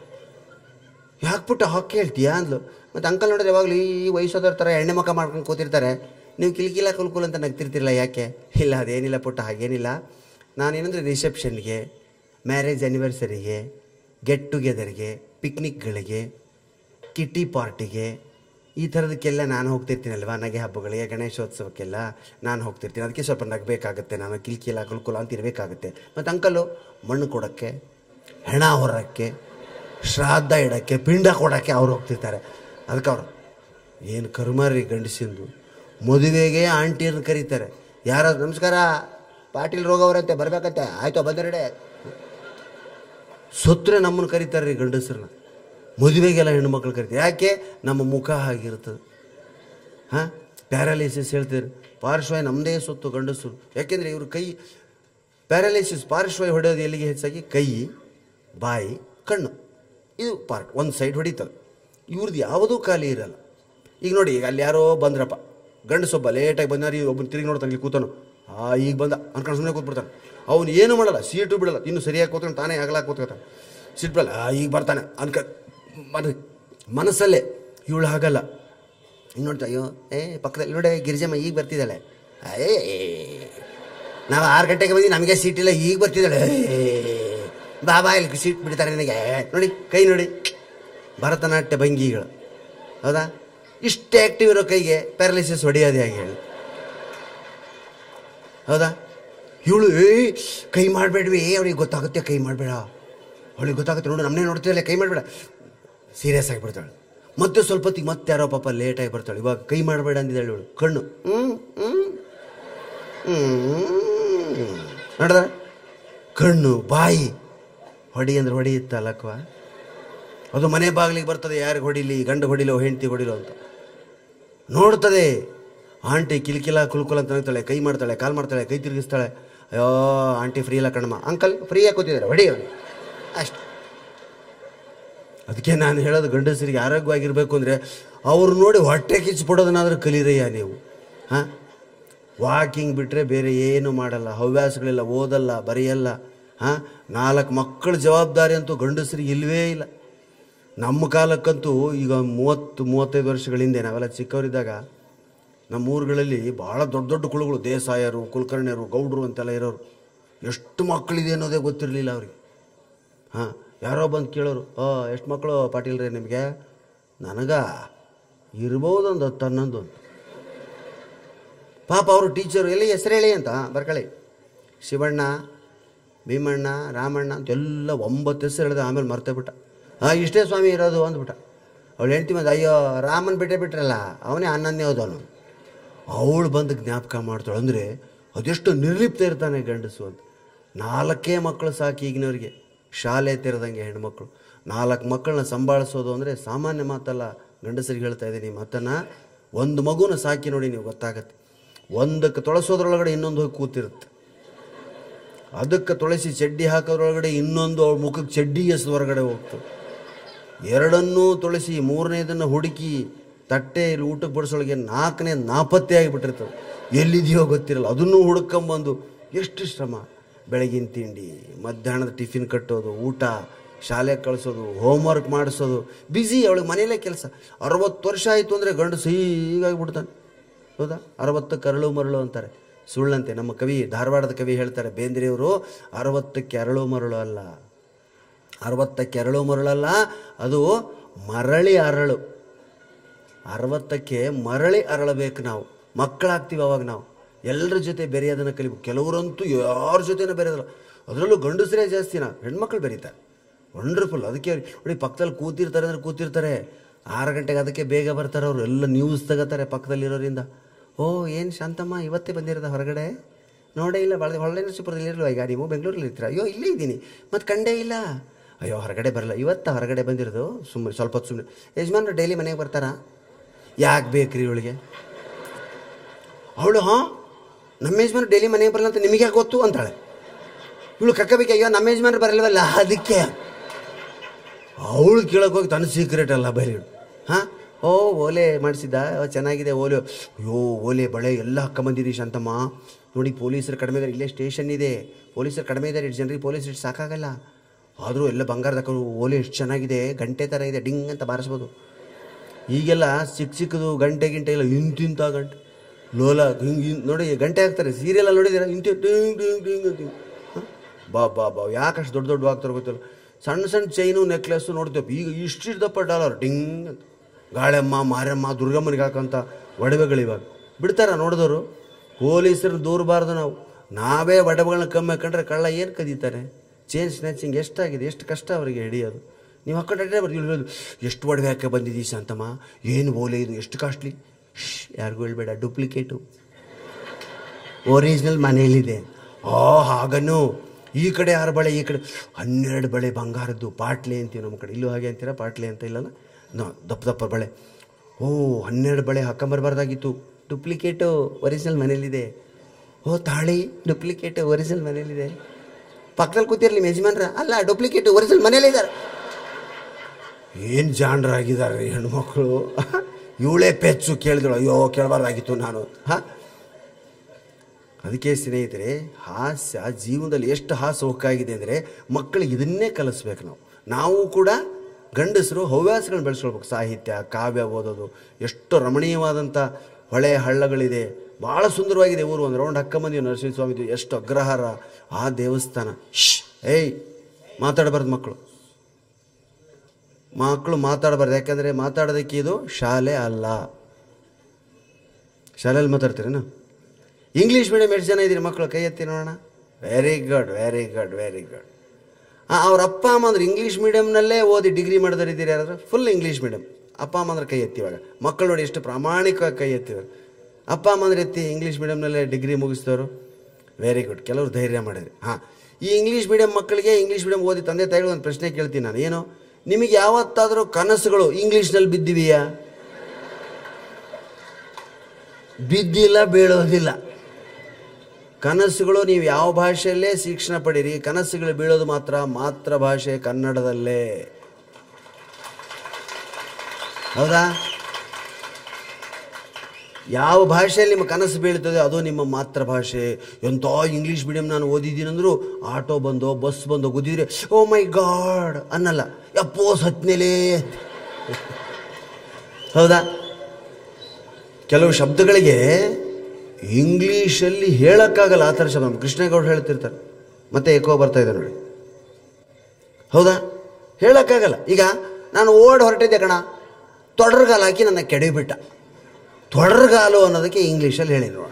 ಯಾಕೆ ಪುಟ್ಟ ಹಾಕಿ ಕೇಳ್ತೀಯಾ ಅಂದ್ಲು ಮತ್ತು ಅಂಕಲ್ ನೋಡಿದ್ರೆ ಯಾವಾಗಲೂ ಈ ವಯಸ್ಸಾದವ್ರ ಥರ ಎಣ್ಣೆ ಮಕ್ಕ ಮಾಡ್ಕೊಂಡು ಕೂತಿರ್ತಾರೆ ನೀವು ಕಿಲ್ಕಿಲ ಕುಲ್ಕುಲ್ ಅಂತ ನಗ್ತಿರ್ತಿರಲ್ಲ ಯಾಕೆ ಇಲ್ಲ ಅದೇನಿಲ್ಲ ಪುಟ್ಟ ಹಾಗೇನಿಲ್ಲ ನಾನೇನಂದರೆ ರಿಸೆಪ್ಷನ್ಗೆ ಮ್ಯಾರೇಜ್ ಆ್ಯನಿವರ್ಸರಿಗೆ ಗೆಟ್ ಟುಗೆದರ್ಗೆ ಪಿಕ್ನಿಕ್ಗಳಿಗೆ ಕಿಟ್ಟಿ ಪಾರ್ಟಿಗೆ ಈ ಥರದಕ್ಕೆಲ್ಲ ನಾನು ಹೋಗ್ತಿರ್ತೀನಲ್ವಾ ನಗೆ ಹಬ್ಬಗಳಿಗೆ ಗಣೇಶೋತ್ಸವಕ್ಕೆಲ್ಲ ನಾನು ಹೋಗ್ತಿರ್ತೀನಿ ಅದಕ್ಕೆ ಸ್ವಲ್ಪ ನಗಬೇಕಾಗುತ್ತೆ ನಾನು ಕಿಲ್ಕಿಲ ಕುಲ್ಕುಲ ಅಂತ ಇರಬೇಕಾಗುತ್ತೆ ಮತ್ತು ಅಂಕಲು ಮಣ್ಣು ಕೊಡೋಕ್ಕೆ ಹೆಣ ಹೊರಕ್ಕೆ ಶ್ರಾದ್ದ ಇಡೋಕ್ಕೆ ಪಿಂಡ ಕೊಡೋಕ್ಕೆ ಅವ್ರು ಹೋಗ್ತಿರ್ತಾರೆ ಅದಕ್ಕೆ ಅವರು ಏನು ಕರ್ಮಾರಿ ಗಂಡಸಿಂದು ಮದುವೆಗೆ ಆಂಟಿಯರ್ನ ಕರೀತಾರೆ ಯಾರು ನಮಸ್ಕಾರ ಪಾಟೀಲ್ ರೋಗವ್ರಂತೆ ಬರ್ಬೇಕಂತೆ ಆಯ್ತು ಬಂದರಡೆ ಸೊತ್ರೆ ನಮ್ಮನ್ನು ಕರೀತಾರೆ ರೀ ಗಂಡಸರನ್ನ ಮದುವೆಗೆಲ್ಲ ಹೆಣ್ಮಕ್ಳು ಕರಿತಾರೆ ಯಾಕೆ ನಮ್ಮ ಮುಖ ಹಾಗಿರ್ತದೆ ಹಾಂ ಪ್ಯಾರಾಲಿಸಿಸ್ ಹೇಳ್ತೀರಿ ಪಾರ್ಶ್ವ ನಮ್ಮದೇ ಸೊತ್ತು ಗಂಡಸರು ಯಾಕೆಂದರೆ ಇವ್ರ ಕೈ ಪ್ಯಾರಾಲಿಸಿಸ್ ಪಾರ್ಶ್ವ ಹೊಡೆಯೋದು ಎಲ್ಲಿಗೆ ಹೆಚ್ಚಾಗಿ ಕೈ ಬಾಯಿ ಕಣ್ಣು ಇದು ಪಾರ್ಟ್ ಒಂದು ಸೈಡ್ ಹೊಡಿತದೆ ಇವ್ರದ್ದು ಯಾವುದೂ ಖಾಲಿ ಇರಲ್ಲ ಈಗ ನೋಡಿ ಈಗ ಅಲ್ಲಿ ಯಾರೋ ಬಂದ್ರಪ್ಪ ಗಂಡಸೊಬ್ಬ ಲೇಟಾಗಿ ಬಂದಾರ ಒಬ್ಬನು ತಿರುಗಿ ನೋಡ್ತಾನೆ ಇಲ್ಲಿ ಕೂತನು ಆ ಈಗ ಬಂದ ಅನ್ಕೊಂಡು ಸುಮ್ಮನೆ ಕೂತ್ಬಿಡ್ತಾನೆ ಅವನು ಏನು ಮಾಡಲ್ಲ ಸೀಟು ಬಿಡಲ್ಲ ಇನ್ನು ಸರಿಯಾಗಿ ಕೂತ್ಕೊಂಡು ತಾನೇ ಆಗಲ್ಲ ಕೂತ್ಕೊತಾನೆ ಸೀಟ್ ಬಿಡಲ್ಲ ಆ ಈಗ ಬರ್ತಾನೆ ಅನ್ಕ ಮನ ಮನಸ್ಸಲ್ಲೇ ಇವಳು ಹಾಗಲ್ಲ ಹಿಂಗೆ ನೋಡ್ತಾ ಅಯ್ಯೋ ಏ ಪಕ್ಕದಲ್ಲಿ ನೋಡೆ ಗಿರಿಜಮ್ಮ ಈಗ ಬರ್ತಿದ್ದಾಳೆ ಏ ನಾವು ಆರು ಗಂಟೆಗೆ ಬಂದು ನಮಗೆ ಸೀಟ್ ಇಲ್ಲ ಈಗ ಬರ್ತಿದ್ದಾಳೆ ಏ, ಬಾಬಾ ಇಲ್ಲಿ ಸೀಟ್ ಬಿಡ್ತಾರೆ ನನಗೆ ನೋಡಿ ಕೈ ನೋಡಿ ಭರತನಾಟ್ಯ ಭಂಗಿಗಳು ಹೌದಾ ಇಷ್ಟು ಆ್ಯಕ್ಟಿವ್ ಇರೋ ಕೈಗೆ ಪ್ಯಾರಲಿಸಿಸ್ ಹೊಡೆಯೋದು ಹೇಗೆ ಹೇಳಿ ಹೌದಾ ಇವಳು ಏ ಕೈ ಮಾಡಬೇಡ್ವಿ ಅವ್ರಿಗೆ ಗೊತ್ತಾಗುತ್ತೆ ಕೈ ಮಾಡಬೇಡ ಅವಳಿಗೆ ಗೊತ್ತಾಗುತ್ತೆ ನೋಡು ನಮ್ಮನ್ನೇ ನೋಡ್ತಿರಲ್ಲ ಕೈ ಮಾಡಬೇಡ ಸೀರಿಯಸ್ ಆಗಿಬಿಡ್ತಾಳೆ ಮತ್ತೆ ಸ್ವಲ್ಪ ಹೊತ್ತಿಗೆ ಮತ್ತೆ ಯಾರೋ ಪಾಪ ಲೇಟಾಗಿ ಬರ್ತಾಳೆ ಇವಾಗ ಕೈ ಮಾಡಬೇಡ ಅಂದಿದ್ದಾಳೆ ಇವಳು ಕಣ್ಣು ಹ್ಞೂ ಹ್ಞೂ ಹ್ಞೂ ನೋಡ್ದ ಕಣ್ಣು ಬಾಯಿ ಹೊಡಿ ಅಂದ್ರೆ ಹೊಡೆಯುತ್ತಲ್ಲಕ್ವ ಅದು ಮನೆ ಬಾಗಿಲಿಗೆ ಬರ್ತದೆ ಯಾರಿಗೆ ಹೊಡಿಲಿ ಗಂಡ ಹೊಡಿಲೋ ಹೆಂಡತಿ ಹೊಡಿಲೋ ಅಂತ ನೋಡ್ತದೆ ಆಂಟಿ ಕಿಲ್ಕಿಲ ಕುಲ್ಕುಲ್ ಅಂತ ನಗ್ತಾಳೆ ಕೈ ಮಾಡ್ತಾಳೆ ಕಾಲ್ ಮಾಡ್ತಾಳೆ ಕೈ ತಿರುಗಿಸ್ತಾಳೆ ಅಯ್ಯೋ ಆಂಟಿ ಫ್ರೀ ಇಲ್ಲ ಕಣಮ್ಮ ಅಂಕಲ್ ಫ್ರೀಯಾಗಿ ಕೂತಿದ್ದಾರೆ ಹೊಡಿ ಅವನು ಅಷ್ಟು ಅದಕ್ಕೆ ನಾನು ಹೇಳೋದು ಗಂಡಸರಿಗೆ ಆರೋಗ್ಯವಾಗಿರಬೇಕು ಅಂದರೆ ಅವ್ರು ನೋಡಿ ಹೊಟ್ಟೆ ಕಿಚ್ಚಿಬಿಡೋದನ್ನಾದ್ರೂ ಕಲೀರಯ್ಯ ನೀವು ಹಾಂ ವಾಕಿಂಗ್ ಬಿಟ್ಟರೆ ಬೇರೆ ಏನು ಮಾಡಲ್ಲ ಹವ್ಯಾಸಗಳಿಲ್ಲ ಓದಲ್ಲ ಬರೆಯಲ್ಲ ಹಾಂ ನಾಲ್ಕು ಮಕ್ಕಳ ಜವಾಬ್ದಾರಿ ಅಂತೂ ಗಂಡಸರಿಗೆ ಇಲ್ಲವೇ ಇಲ್ಲ ನಮ್ಮ ಕಾಲಕ್ಕಂತೂ ಈಗ ಮೂವತ್ತು ಮೂವತ್ತೈದು ವರ್ಷಗಳ ಹಿಂದೆ ನಾವೆಲ್ಲ ಚಿಕ್ಕವರಿದ್ದಾಗ ನಮ್ಮ ಊರುಗಳಲ್ಲಿ ಭಾಳ ದೊಡ್ಡ ದೊಡ್ಡ ಕುಳುಗಳು ದೇಸಾಯರು ಕುಲಕರ್ಣಿಯರು ಗೌಡ್ರು ಅಂತೆಲ್ಲ ಇರೋರು ಎಷ್ಟು ಮಕ್ಕಳಿದೆ ಅನ್ನೋದೇ ಗೊತ್ತಿರಲಿಲ್ಲ ಅವ್ರಿಗೆ ಹಾಂ ಯಾರೋ ಬಂದು ಕೇಳೋರು ಓ ಎಷ್ಟು ಮಕ್ಕಳು ಪಾಟೀಲ್ರಿ ನಿಮಗೆ ನನಗ ಇರ್ಬೋದು ಒಂದು ಹತ್ತು ಹನ್ನೊಂದು ಅಂತ ಪಾಪ ಅವರು ಟೀಚರು ಎಲ್ಲಿ ಹೆಸರು ಹೇಳಿ ಅಂತ ಬರ್ಕಳಿ ಶಿವಣ್ಣ ಭೀಮಣ್ಣ ರಾಮಣ್ಣ ಅಂತ ಎಲ್ಲ ಒಂಬತ್ತು ಹೆಸರು ಹೇಳಿದ ಆಮೇಲೆ ಮರ್ತೇ ಬಿಟ್ಟ ಹಾಂ ಇಷ್ಟೇ ಸ್ವಾಮಿ ಇರೋದು ಅಂದ್ಬಿಟ್ಟ ಅವಳು ಹೇಳ್ತಿ ಮತ್ತೆ ಅಯ್ಯೋ ರಾಮನ್ ಬಿಟ್ಟೇ ಬಿಟ್ರಲ್ಲ ಅವನೇ ಹನ್ನೊಂದನೇ ಹೋದವನು ಅವಳು ಬಂದು ಜ್ಞಾಪಕ ಮಾಡ್ತಾಳೆ ಅಂದರೆ ಅದೆಷ್ಟು ನಿರ್ಲಿಪ್ತ ಇರ್ತಾನೆ ಗಂಡಸು ಅಂತ ನಾಲ್ಕೇ ಮಕ್ಕಳು ಸಾಕು ಈಗಿನವ್ರಿಗೆ ಶಾಲೆ ತೆರೆದಂಗೆ ಹೆಣ್ಮಕ್ಳು ನಾಲ್ಕು ಮಕ್ಕಳನ್ನ ಸಂಭಾಳಿಸೋದು ಅಂದರೆ ಸಾಮಾನ್ಯ ಮಾತಲ್ಲ ಗಂಡಸರಿಗೆ ಹೇಳ್ತಾ ಇದ್ದೀನಿ ಮಾತನ್ನು ಒಂದು ಮಗುನ ಸಾಕಿ ನೋಡಿ ನೀವು ಗೊತ್ತಾಗತ್ತೆ ಒಂದಕ್ಕೆ ತೊಳಸೋದ್ರೊಳಗಡೆ ಇನ್ನೊಂದು ಹೋಗಿ ಕೂತಿರುತ್ತೆ ಅದಕ್ಕೆ ತೊಳಸಿ ಚಡ್ಡಿ ಹಾಕೋದ್ರೊಳಗಡೆ ಇನ್ನೊಂದು ಅವ್ಳ ಮುಖಕ್ಕೆ ಚಡ್ಡಿ ಎಸೆದು ಹೊರಗಡೆ ಹೋಗ್ತದೆ ಎರಡನ್ನೂ ತೊಳಸಿ ಮೂರನೇದನ್ನು ಹುಡುಕಿ ತಟ್ಟೆ ಇಲ್ಲಿ ಊಟಕ್ಕೆ ಬಡಿಸೋಳಗೆ ನಾಲ್ಕನೇ ನಾಪತ್ತೆ ಆಗಿಬಿಟ್ಟಿರ್ತದೆ ಎಲ್ಲಿದೆಯೋ ಗೊತ್ತಿರಲ್ಲ ಅದನ್ನೂ ಹುಡ್ಕೊಂಬಂದು ಎಷ್ಟು ಶ್ರಮ ಬೆಳಗಿನ ತಿಂಡಿ ಮಧ್ಯಾಹ್ನದ ಟಿಫಿನ್ ಕಟ್ಟೋದು ಊಟ ಶಾಲೆಗೆ ಕಳಿಸೋದು ಹೋಮ್ವರ್ಕ್ ಮಾಡಿಸೋದು ಬ್ಯುಸಿ ಅವಳಿಗೆ ಮನೆಯಲ್ಲೇ ಕೆಲಸ ಅರವತ್ತು ವರ್ಷ ಆಯಿತು ಅಂದರೆ ಗಂಡಸು ಹೀಗಾಗಿಬಿಡ್ತಾನೆ ಹೌದಾ ಅರವತ್ತು ಕರಳು ಮರಳು ಅಂತಾರೆ ಸುಳ್ಳಂತೆ ನಮ್ಮ ಕವಿ ಧಾರವಾಡದ ಕವಿ ಹೇಳ್ತಾರೆ ಬೇಂದ್ರೆಯವರು ಅರವತ್ತಕ್ಕೆ ಅರಳು ಮರಳು ಅಲ್ಲ ಅರವತ್ತಕ್ಕೆ ಅರಳು ಮರಳಲ್ಲ ಅದು ಮರಳಿ ಅರಳು ಅರವತ್ತಕ್ಕೆ ಮರಳಿ ಅರಳಬೇಕು ನಾವು ಮಕ್ಕಳಾಗ್ತೀವಿ ಅವಾಗ ನಾವು ಎಲ್ಲರ ಜೊತೆ ಬೆರೆಯೋದನ್ನು ಕಲಿಬೇಕು ಕೆಲವರಂತೂ ಯಾರ ಜೊತೆನೂ ಬೆರೆಯೋದಿಲ್ಲ ಅದರಲ್ಲೂ ಗಂಡಸರೇ ಜಾಸ್ತಿ ನಾವು ಹೆಣ್ಮಕ್ಳು ಬೆರೀತಾರೆ ವಂಡರ್ಫುಲ್ ಅದಕ್ಕೆ ಅವ್ರು- ನೋಡಿ ಪಕ್ಕದಲ್ಲಿ ಕೂತಿರ್ತಾರೆ ಅಂದ್ರೆ ಕೂತಿರ್ತಾರೆ ಆರು ಗಂಟೆಗೆ ಅದಕ್ಕೆ ಬೇಗ ಬರ್ತಾರೆ ಅವರು ಎಲ್ಲ ನ್ಯೂಸ್ ತಗೋತಾರೆ ಪಕ್ಕದಲ್ಲಿರೋರಿಂದ ಓ ಏನು ಶಾಂತಮ್ಮ ಇವತ್ತೇ ಬಂದಿರೋದ ಹೊರಗಡೆ ನೋಡೇ ಇಲ್ಲ ಭಾಳ ಹೊಳ್ಳೆ ನರಸೀಪುರದಲ್ಲಿ ಇರಲ್ವ ಈಗ ನೀವು ಬೆಂಗಳೂರಲ್ಲಿ ಇರ್ತೀರ ಅಯ್ಯೋ ಇಲ್ಲೇ ಇದ್ದೀನಿ ಮತ್ತು ಕಂಡೇ ಇಲ್ಲ ಅಯ್ಯೋ ಹೊರಗಡೆ ಬರಲ್ಲ ಇವತ್ತು ಹೊರಗಡೆ ಬಂದಿರೋದು ಸುಮ್ಮನೆ ಸ್ವಲ್ಪ ಹೊತ್ತು ಸುಮ್ಮನೆ ಯಜಮಾನ್ರು ಡೈಲಿ ಮನೆಗೆ ಬರ್ತಾರಾ ಯಾಕೆ ಬೇಕ್ರಿ ಇವಳಿಗೆ ಅವಳು ಹಾಂ ನಮ್ಮ ಯಜಮಾನ್ರು ಡೈಲಿ ಮನೆಗೆ ಬರಲ್ಲ ಅಂತ ನಿಮಗೆ ಯಾಕೆ ಗೊತ್ತು ಅಂತಾಳೆ ಇವಳು ಕಕ್ಕಬೇಕು ಅಯ್ಯೋ ನಮ್ಮ ಯಜಮಾನ್ರು ಬರಲ್ವಲ್ಲ ಅದಕ್ಕೆ ಅವಳು ಕೇಳಕ್ಕೆ ಹೋಗಿ ತನ್ನ ಸೀಕ್ರೆಟ್ ಅಲ್ಲ ಬೈಲಿ ಹಾಂ ಓ ಓಲೆ ಮಾಡಿಸಿದ್ದ ಓ, ಚೆನ್ನಾಗಿದೆ ಓಲೆ ಅಯ್ಯೋ ಓಲೆ ಬಳೆ ಎಲ್ಲ ಹಾಕೊಂಬಂದಿರಿ ಶಾಂತಮ್ಮ ನೋಡಿ ಪೊಲೀಸರು ಕಡಿಮೆ ಇದ್ದಾರೆ ಇಲ್ಲೇ ಸ್ಟೇಷನ್ ಇದೆ ಪೊಲೀಸರು ಕಡಿಮೆ ಇದ್ದಾರೆ ಇಷ್ಟು ಜನರಿಗೆ ಪೊಲೀಸ್ ಇಷ್ಟು ಸಾಕಾಗಲ್ಲ ಆದರೂ ಎಲ್ಲ ಬಂಗಾರದ ಹಾಕೊಂಡು ಓಲೆ ಎಷ್ಟು ಚೆನ್ನಾಗಿದೆ ಗಂಟೆ ಥರ ಇದೆ ಡಿಂಗ್ ಅಂತ ಬಾರಿಸ್ಬೋದು ಈಗೆಲ್ಲ ಚಿಕ್ಕ ಚಿಕ್ಕದು ಗಂಟೆ ಗಿಂಟೆ ಇಲ್ಲ ಇಂತಿಂಥ ಗಂಟೆ ಲೋಲ ಹಿಂಗೆ ಹಿಂಗೆ ನೋಡಿ ಗಂಟೆ ಹಾಕ್ತಾರೆ ಸೀರಿಯಲ್ ನೋಡಿದ್ದೀರಾ ಇಂತಿ ಟಿಂಗ್ ಟಿಂಗ್ ಟಿಂಗ್ ಅಂತ ಹ? ಬಾ ಬಾ ಬಾ ಯಾಕೆ ಅಷ್ಟು ದೊಡ್ಡ ದೊಡ್ಡ ಆಗ್ತಾರೆ ಗೊತ್ತಿಲ್ಲ ಸಣ್ಣ ಸಣ್ಣ ಚೈನು ನೆಕ್ಲೆಸ್ಸು ನೋಡ್ತೇವೆ ಈಗ ಇಷ್ಟಿದ್ದಪ್ಪ ಡಾಲರ್ ಡಿಂಗ್ ಅಂತ ಗಾಳೆಮ್ಮ ಮಾರಮ್ಮ ದುರ್ಗಮ್ಮನಿಗೆ ಹಾಕೋಂಥ ಒಡವೆಗಳು ಇವಾಗ ಬಿಡ್ತಾರ ನೋಡಿದವರು ಪೊಲೀಸರು ದೂರಬಾರ್ದು ನಾವು ನಾವೇ ಒಡವೆಗಳನ್ನ ಕಮ್ಮಿ ಹಾಕೊಂಡ್ರೆ ಕಳ್ಳ ಏನು ಕದೀತಾರೆ ಚೇನ್ ಸ್ನ್ಯಾಚಿಂಗ್ ಎಷ್ಟಾಗಿದೆ ಎಷ್ಟು ಕಷ್ಟ ಅವರಿಗೆ ಹಿಡಿಯೋದು ನೀವು ಹಾಕೊಂಡ್ರೆ ಬರ್ತೀವಿ ಹೇಳೋದು ಎಷ್ಟು ಒಡವೆ ಹಾಕಿ ಬಂದಿದ್ದೀ ಶಾಂತಮ್ಮ ಏನು ಓಲೆ ಇದು ಎಷ್ಟು ಕಾಸ್ಟ್ಲಿ ಯಾರಿಗೂ ಹೇಳ್ಬೇಡ ಡೂಪ್ಲಿಕೇಟು ಒರಿಜಿನಲ್ ಮನೆಯಲ್ಲಿದೆ ಆ ಹಾಗನ್ನು ಈ ಕಡೆ ಆರು ಬಳೆ ಈ ಕಡೆ ಹನ್ನೆರಡು ಬಳೆ ಬಂಗಾರದ್ದು ಪಾಟ್ಲೆ ಅಂತೀವಿ ನಮ್ಮ ಕಡೆ ಇಲ್ಲೂ ಹಾಗೆ ಅಂತೀರಾ ಪಾಟ್ಲೆ ಅಂತ ಇಲ್ಲಲ್ಲ ನೋ ದಪ್ಪ ದಪ್ಪ ಬಳೆ ಓ ಹನ್ನೆರಡು ಬಳೆ ಹಾಕೊಂಬರ್ಬಾರ್ದಾಗಿತ್ತು ಡೂಪ್ಲಿಕೇಟು ಒರಿಜಿನಲ್ ಮನೇಲಿದೆ ಓ ತಾಳಿ ಡೂಪ್ಲಿಕೇಟು ಒರಿಜಿನಲ್ ಮನೇಲಿದೆ ಪಕ್ಕದಲ್ಲಿ ಕೂತಿರ್ಲಿ ನಿಮ್ಮ ಯಜಮಾನ್ರ ಅಲ್ಲ ಡೂಪ್ಲಿಕೇಟು ಒರಿಜಿನಲ್ ಮನೇಲಿದ್ದಾರೆ ಏನು ಜಾಣರಾಗಿದ್ದಾರೆ ಹೆಣ್ಮಕ್ಳು ಇವಳೇ ಪೆಚ್ಚು ಕೇಳಿದಳು ಅಯ್ಯೋ ಕೇಳಬಾರ್ದಾಗಿತ್ತು ನಾನು ಹಾಂ ಅದಕ್ಕೆ ಸ್ನೇಹಿತರೆ ಹಾಸ್ಯ ಜೀವನದಲ್ಲಿ ಎಷ್ಟು ಹಾಸ್ಯ ಹೊಕ್ಕಾಗಿದೆ ಅಂದರೆ ಮಕ್ಕಳಿಗೆ ಇದನ್ನೇ ಕಲಿಸ್ಬೇಕು ನಾವು ನಾವು ಕೂಡ ಗಂಡಸರು ಹವ್ಯಾಸಗಳನ್ನ ಬೆಳೆಸ್ಕೊಳ್ಬೇಕು ಸಾಹಿತ್ಯ ಕಾವ್ಯ ಓದೋದು ಎಷ್ಟು ರಮಣೀಯವಾದಂಥ ಹೊಳೆ ಹಳ್ಳಗಳಿದೆ ಭಾಳ ಸುಂದರವಾಗಿದೆ ಊರು ಒಂದು ರೌಂಡ್ ಹಕ್ಕಂಬಂದಿ ನರಸಿಂಹಸ್ವಾಮಿದು ಎಷ್ಟು ಅಗ್ರಹಾರ ಆ ದೇವಸ್ಥಾನ ಶ್ ಏಯ್ ಮಾತಾಡಬಾರ್ದು ಮಕ್ಕಳು ಮಕ್ಕಳು ಮಾತಾಡಬಾರ್ದು ಯಾಕಂದರೆ ಮಾತಾಡೋದಕ್ಕೆ ಇದು ಶಾಲೆ ಅಲ್ಲ ಶಾಲೆಯಲ್ಲಿ ಮಾತಾಡ್ತೀರೇನು ಇಂಗ್ಲೀಷ್ ಮೀಡಿಯಮ್ ಎಷ್ಟು ಜನ ಇದ್ದೀರಿ ಮಕ್ಕಳು ಕೈ ಎತ್ತಿ ನೋಡೋಣ very good very good very good ಹಾಂ ಅವ್ರ ಅಪ್ಪ ಅಮ್ಮ ಅಂದ್ರೆ ಇಂಗ್ಲೀಷ್ ಮೀಡಿಯಮ್ನಲ್ಲೇ ಓದಿ ಡಿಗ್ರಿ ಮಾಡಿದವರು ಇದ್ದೀರಿ ಯಾರಾದ್ರು ಫುಲ್ ಇಂಗ್ಲೀಷ್ ಮೀಡಿಯಮ್ ಅಪ್ಪ ಅಮ್ಮ ಅಂದ್ರೆ ಕೈ ಎತ್ತಿ ಇವಾಗ ಮಕ್ಕಳು ನೋಡಿ ಎಷ್ಟು ಪ್ರಾಮಾಣಿಕವಾಗಿ ಕೈ ಎತ್ತಿದ್ರು ಅಪ್ಪ ಅಮ್ಮ ಅಂದ್ರೆ ಎತ್ತಿ ಇಂಗ್ಲೀಷ್ ಮೀಡಿಯಮ್ನಲ್ಲೇ ಡಿಗ್ರಿ ಮುಗಿಸಿದವರು ವೆರಿ ಗುಡ್ ಕೆಲವರು ಧೈರ್ಯ ಮಾಡಿದ್ರಿ ಹಾಂ ಈ ಇಂಗ್ಲೀಷ್ ಮೀಡಿಯಮ್ ಮಕ್ಕಳಿಗೆ ಇಂಗ್ಲೀಷ್ ಮೀಡಿಯಮ್ ಓದಿ ತಂದೆ ತಾಯಿಗಳು ಒಂದು ಪ್ರಶ್ನೆ ಕೇಳ್ತೀನಿ ನಾನು ಏನು ನಿಮಗೆ ಯಾವತ್ತಾದರೂ ಕನಸುಗಳು ಇಂಗ್ಲೀಷ್ನಲ್ಲಿ ಬಿದ್ದಿವೆಯಾ ಬಿದ್ದಿಲ್ಲ ಬೀಳೋದಿಲ್ಲ ಕನಸುಗಳು ನೀವು ಯಾವ ಭಾಷೆಯಲ್ಲೇ ಶಿಕ್ಷಣ ಪಡೀರಿ ಕನಸುಗಳು ಬೀಳೋದು ಮಾತ್ರ ಮಾತೃ ಭಾಷೆ ಕನ್ನಡದಲ್ಲೇ ಹೌದಾ ಯಾವ ಭಾಷೆಯಲ್ಲಿ ನಿಮ್ಮ ಕನಸು ಬೀಳ್ತದೆ ಅದು ನಿಮ್ಮ ಮಾತೃಭಾಷೆ ಎಂಥ ಇಂಗ್ಲೀಷ್ ಮೀಡಿಯಂ ನಾನು ಓದಿದ್ದೀನಂದ್ರು ಆಟೋ ಬಂದೋ ಬಸ್ ಬಂದೋ ಗುದ್ದಿದ್ರೆ ಓ ಮೈ ಗಾಡ್ ಅನ್ನಲ್ಲ ಯಪ್ಪೋ ಸತ್ನೆಲೇ ಹೌದಾ ಕೆಲವು ಶಬ್ದಗಳಿಗೆ ಇಂಗ್ಲೀಷಲ್ಲಿ ಹೇಳೋಕ್ಕಾಗಲ್ಲ ಆ ಥರ ಶಬ್ದ ನಮ್ಮ ಕೃಷ್ಣೇಗೌಡ ಹೇಳ್ತಿರ್ತಾರೆ ಮತ್ತೆ ಎಕೋ ಬರ್ತಾ ಇದೆ ನೋಡಿ ಹೌದಾ ಹೇಳೋಕ್ಕಾಗಲ್ಲ ಈಗ ನಾನು ಓಡ್ ಹೊರಟಿದ್ದೆ ಕಣ ತೊಡರ್ಗಾಲ ಹಾಕಿ ನನ್ನ ಕೆಡವಿಬಿಟ್ಟ ತೊಡರ್ಗಾಲು ಅನ್ನೋದಕ್ಕೆ ಇಂಗ್ಲೀಷಲ್ಲಿ ಹೇಳಿ ನೋಡ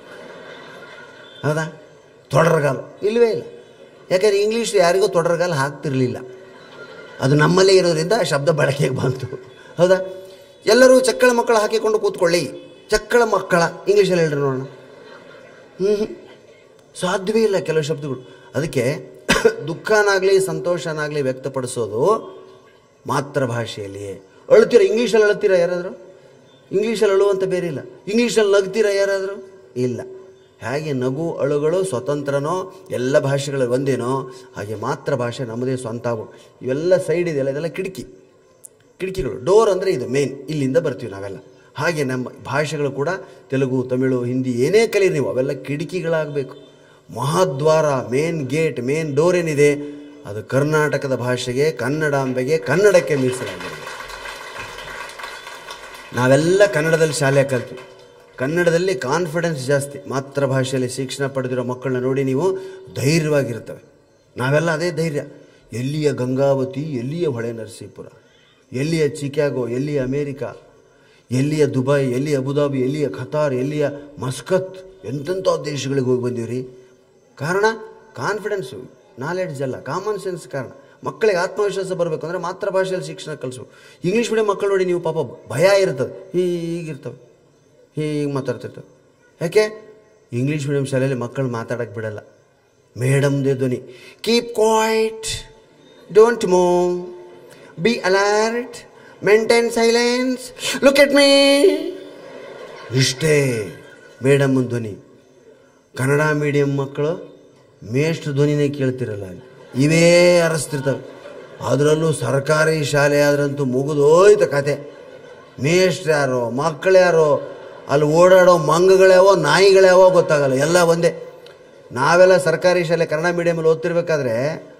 ಹೌದಾ ತೊಡರ್ಗಾಲು ಇಲ್ಲವೇ ಇಲ್ಲ ಯಾಕಂದ್ರೆ ಇಂಗ್ಲೀಷ್ ಯಾರಿಗೂ ತೊಡರ್ಗಾಲ ಹಾಕ್ತಿರ್ಲಿಲ್ಲ ಅದು ನಮ್ಮಲ್ಲೇ ಇರೋದ್ರಿಂದ ಆ ಶಬ್ದ ಬಳಕೆಗೆ ಬಂತು ಹೌದಾ ಎಲ್ಲರೂ ಚಕ್ಕಳ ಮಕ್ಕಳ ಹಾಕಿಕೊಂಡು ಕೂತ್ಕೊಳ್ಳಿ ಚಕ್ಕಳ ಮಕ್ಕಳ ಇಂಗ್ಲೀಷಲ್ಲಿ ಹೇಳ್ರಿ ನೋಡೋಣ ಹ್ಞೂ ಸಾಧ್ಯವೇ ಇಲ್ಲ ಕೆಲವು ಶಬ್ದಗಳು ಅದಕ್ಕೆ ದುಃಖನಾಗಲಿ ಸಂತೋಷನಾಗಲಿ ವ್ಯಕ್ತಪಡಿಸೋದು ಮಾತೃಭಾಷೆಯಲ್ಲಿಯೇ ಅಳ್ತೀರ ಇಂಗ್ಲೀಷಲ್ಲಿ ಅಳ್ತೀರ ಯಾರಾದರೂ ಇಂಗ್ಲೀಷಲ್ಲಿ ಅಳುವಂತ ಬೇರೆ ಇಲ್ಲ ಇಂಗ್ಲೀಷಲ್ಲಿ ನಗ್ತೀರ ಯಾರಾದರೂ ಇಲ್ಲ ಹಾಗೆ ನಗು ಅಳುಗಳು ಸ್ವತಂತ್ರನೋ ಎಲ್ಲ ಭಾಷೆಗಳು ಒಂದೇನೋ ಹಾಗೆ ಮಾತೃಭಾಷೆ ನಮ್ಮದೇ ಸ್ವಂತ ಆಗು ಇವೆಲ್ಲ ಸೈಡ್ ಇದೆಯಲ್ಲ ಇದೆಲ್ಲ ಕಿಟಕಿ ಕಿಟಕಿಗಳು ಡೋರ್ ಅಂದರೆ ಇದು ಮೇನ್ ಇಲ್ಲಿಂದ ಬರ್ತೀವಿ ನಾವೆಲ್ಲ ಹಾಗೆ ನಮ್ಮ ಭಾಷೆಗಳು ಕೂಡ ತೆಲುಗು ತಮಿಳು ಹಿಂದಿ ಏನೇ ಕಲೀರಿ ನೀವು ಅವೆಲ್ಲ ಕಿಟಕಿಗಳಾಗಬೇಕು ಮಹಾದ್ವಾರ ಮೇನ್ ಗೇಟ್ ಮೇನ್ ಡೋರ್ ಏನಿದೆ ಅದು ಕರ್ನಾಟಕದ ಭಾಷೆಗೆ ಕನ್ನಡಾಂಬೆಗೆ ಕನ್ನಡಕ್ಕೆ ಮೀಸಲಾಗಿದೆ ನಾವೆಲ್ಲ ಕನ್ನಡದಲ್ಲಿ ಶಾಲೆ ಕಲ್ತು ಕನ್ನಡದಲ್ಲಿ ಕಾನ್ಫಿಡೆನ್ಸ್ ಜಾಸ್ತಿ ಮಾತೃಭಾಷೆಯಲ್ಲಿ ಶಿಕ್ಷಣ ಪಡೆದಿರೋ ಮಕ್ಕಳನ್ನ ನೋಡಿ ನೀವು ಧೈರ್ಯವಾಗಿರ್ತವೆ ನಾವೆಲ್ಲ ಅದೇ ಧೈರ್ಯ ಎಲ್ಲಿಯ ಗಂಗಾವತಿ ಎಲ್ಲಿಯ ಹೊಳೆ ನರಸೀಪುರ ಎಲ್ಲಿಯ ಚಿಕ್ಯಾಗೋ ಎಲ್ಲಿಯ ಅಮೇರಿಕಾ ಎಲ್ಲಿಯ ದುಬೈ ಎಲ್ಲಿಯ ಅಬುದಾಬಿ ಎಲ್ಲಿಯ ಖತಾರ್ ಎಲ್ಲಿಯ ಮಸ್ಕತ್ ಎಂತೆಂಥ ದೇಶಗಳಿಗೆ ಹೋಗಿ ಬಂದೀವಿ ಕಾರಣ ಕಾನ್ಫಿಡೆನ್ಸು ನಾಲೆಡ್ಜ್ ಅಲ್ಲ ಕಾಮನ್ ಸೆನ್ಸ್ ಕಾರಣ ಮಕ್ಕಳಿಗೆ ಆತ್ಮವಿಶ್ವಾಸ ಬರಬೇಕು ಅಂದರೆ ಮಾತೃಭಾಷೆಯಲ್ಲಿ ಶಿಕ್ಷಣ ಕಲಿಸು ಇಂಗ್ಲೀಷ್ ಮೀಡಿಯಂ ಮಕ್ಕಳು ನೋಡಿ ನೀವು ಪಾಪ ಭಯ ಇರ್ತದೆ ಹೀಗಿರ್ತವೆ ಹೀಗೆ ಮಾತಾಡ್ತಿರ್ತವೆ ಯಾಕೆ ಇಂಗ್ಲೀಷ್ ಮೀಡಿಯಂ ಶಾಲೆಯಲ್ಲಿ ಮಕ್ಕಳು ಮಾತಾಡಕ್ಕೆ ಬಿಡಲ್ಲ ಮೇಡಮ್ದೇ ಧ್ವನಿ keep quiet don't move be alert maintain silence look at me ಇಷ್ಟೇ ಮೇಡಮ್ ಧ್ವನಿ ಕನ್ನಡ ಮೀಡಿಯಂ ಮಕ್ಕಳು ಮೇಷ್ಟ್ರ ಧ್ವನಿನೇ ಕೇಳ್ತಿರಲ್ಲ ಅಲ್ಲಿ ಇವೇ ಅರಸ್ತಿರ್ತವೆ ಅದರಲ್ಲೂ ಸರ್ಕಾರಿ ಶಾಲೆ ಆದ್ರಂತೂ ಮುಗಿದೋಯ್ತು ಕತೆ ಮೇಷ್ಟ್ರು ಯಾರೋ ಮಕ್ಕಳು ಯಾರೋ ಅಲ್ಲಿ ಓಡಾಡೋ ಮಂಗಗಳ್ಯಾವೋ ನಾಯಿಗಳ್ಯಾವೋ ಗೊತ್ತಾಗಲ್ಲ ಎಲ್ಲ ಒಂದೇ ನಾವೆಲ್ಲ ಸರ್ಕಾರಿ ಶಾಲೆ ಕನ್ನಡ ಮೀಡಿಯಮಲ್ಲಿ ಓದ್ತಿರ್ಬೇಕಾದ್ರೆ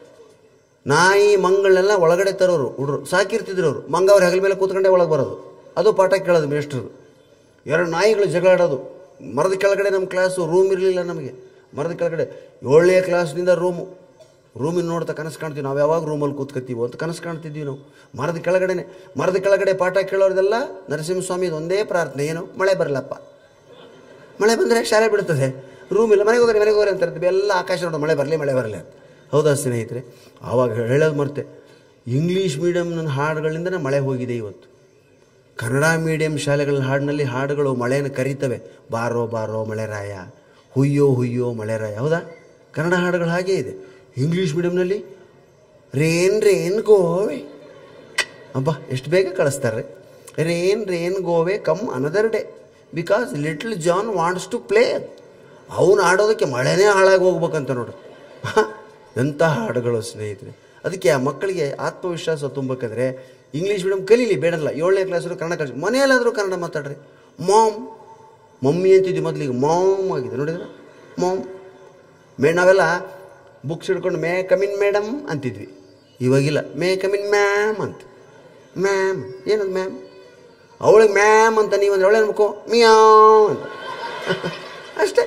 ನಾಯಿ ಮಂಗಳನ್ನೆಲ್ಲ ಒಳಗಡೆ ತರೋರು ಹುಡ್ರು ಸಾಕಿರ್ತಿದ್ರು ಅವರು ಮಂಗ ಅವ್ರ ಹೆಗಲ ಮೇಲೆ ಕೂತ್ಕೊಂಡೆ ಒಳಗೆ ಬರೋದು ಅದು ಪಾಠ ಕೇಳೋದು ಮೇಷ್ಟ್ರು ಎರಡು ನಾಯಿಗಳು ಜಗಳ ಆಡೋದು ಮರದ ಕೆಳಗಡೆ ನಮ್ಮ ಕ್ಲಾಸು ರೂಮ್ ಇರಲಿಲ್ಲ ನಮಗೆ ಮರದ ಕೆಳಗಡೆ ಏಳನೇ ಕ್ಲಾಸ್ನಿಂದ ರೂಮು ರೂಮಿನ ನೋಡ್ತಾ ಕನಸು ಕಾಣ್ತೀವಿ ನಾವು ಯಾವಾಗ ರೂಮಲ್ಲಿ ಕೂತ್ಕೊತೀವೋ ಅಂತ ಕನಸು ಕಾಣ್ತಿದ್ವಿ ನಾವು ಮರದ ಕೆಳಗಡೆನೆ ಮರದ ಕೆಳಗಡೆ ಪಾಠ ಕೇಳೋರ್ದೆಲ್ಲ ನರಸಿಂಹಸ್ವಾಮಿ ಒಂದೇ ಪ್ರಾರ್ಥನೆ ಏನು ಮಳೆ ಬರಲಪ್ಪ ಮಳೆ ಬಂದರೆ ಶಾಲೆ ಬಿಡ್ತದೆ ರೂಮ್ ಇಲ್ಲ ಮನೆಗೆ ಹೋಗ್ರಿ ಮನೆಗೆ ಹೋಗ್ರಿ ಅಂತ ಇರ್ತೀವಿ ಎಲ್ಲ ಆಕಾಶ ನೋಡು ಮಳೆ ಬರಲಿ ಮಳೆ ಬರಲಿ ಅಂತ ಹೌದಾ ಸ್ನೇಹಿತರೆ ಆವಾಗ ಹೇಳೋದು ಮರ್ತೆ ಇಂಗ್ಲೀಷ್ ಮೀಡಿಯಮ್ನ ಹಾಡುಗಳಿಂದನೇ ಮಳೆ ಹೋಗಿದೆ ಇವತ್ತು ಕನ್ನಡ ಮೀಡಿಯಂ ಶಾಲೆಗಳ ಹಾಡಿನಲ್ಲಿ ಹಾಡುಗಳು ಮಳೆಯನ್ನು ಕರೀತವೆ ಬಾರೋ ಬಾರೋ ಮಳೆರಾಯ ಹುಯ್ಯೋ ಹುಯ್ಯೋ ಮಳೆರಾಯ ಹೌದಾ ಕನ್ನಡ ಹಾಡುಗಳು ಹಾಗೇ ಇದೆ ಇಂಗ್ಲೀಷ್ ಮೀಡಿಯಮ್ನಲ್ಲಿ ರೇನ್ ರೇನ್ ಗೋವೆ ಅಬ್ಬಾ ಎಷ್ಟು ಬೇಗ ಕಳಿಸ್ತಾರೆ rain rain go away come another day because little John wants to play ಅವನು ಆಡೋದಕ್ಕೆ ಮಳೆನೇ ಹಾಳಾಗಿ ಹೋಗ್ಬೇಕಂತ ನೋಡು ಎಂಥ ಹಾಡುಗಳು ಸ್ನೇಹಿತರೆ ಅದಕ್ಕೆ ಆ ಮಕ್ಕಳಿಗೆ ಆತ್ಮವಿಶ್ವಾಸ ತುಂಬಬೇಕಾದ್ರೆ ಇಂಗ್ಲೀಷ್ ಮೀಡಿಯಂ ಕಲೀಲಿ ಬೇಡಲ್ಲ ಏಳನೇ ಕ್ಲಾಸರು ಕನ್ನಡ ಕಲಿಸಿ ಮನೆಯಲ್ಲಾದರೂ ಕನ್ನಡ ಮಾತಾಡ್ರಿ ಮಾಮ್ ಮಮ್ಮಿ ಅಂತಿದ್ವಿ ಮೊದಲಿಗೆ ಮಾಮ್ ಆಗಿದೆ ನೋಡಿದ್ರೆ ಮಾಮ್ ಮೇ ನಾವೆಲ್ಲ ಬುಕ್ಸ್ ಹಿಡ್ಕೊಂಡು ಮೇ ಕಮಿನ್ ಮೇಡಮ್ ಅಂತಿದ್ವಿ ಇವಾಗಿಲ್ಲ ಮೇ ಕಮಿನ್ ಮ್ಯಾಮ್ ಅಂತ ಮ್ಯಾಮ್ ಏನದು ಮ್ಯಾಮ್ ಅವಳಿಗೆ ಮ್ಯಾಮ್ ಅಂತ ನೀವು ಅಂದ್ರೆ ಅವಳೆ ಅನ್ಬೇಕು ಮಿಯಾವ್ ಅಂತ ಅಷ್ಟೇ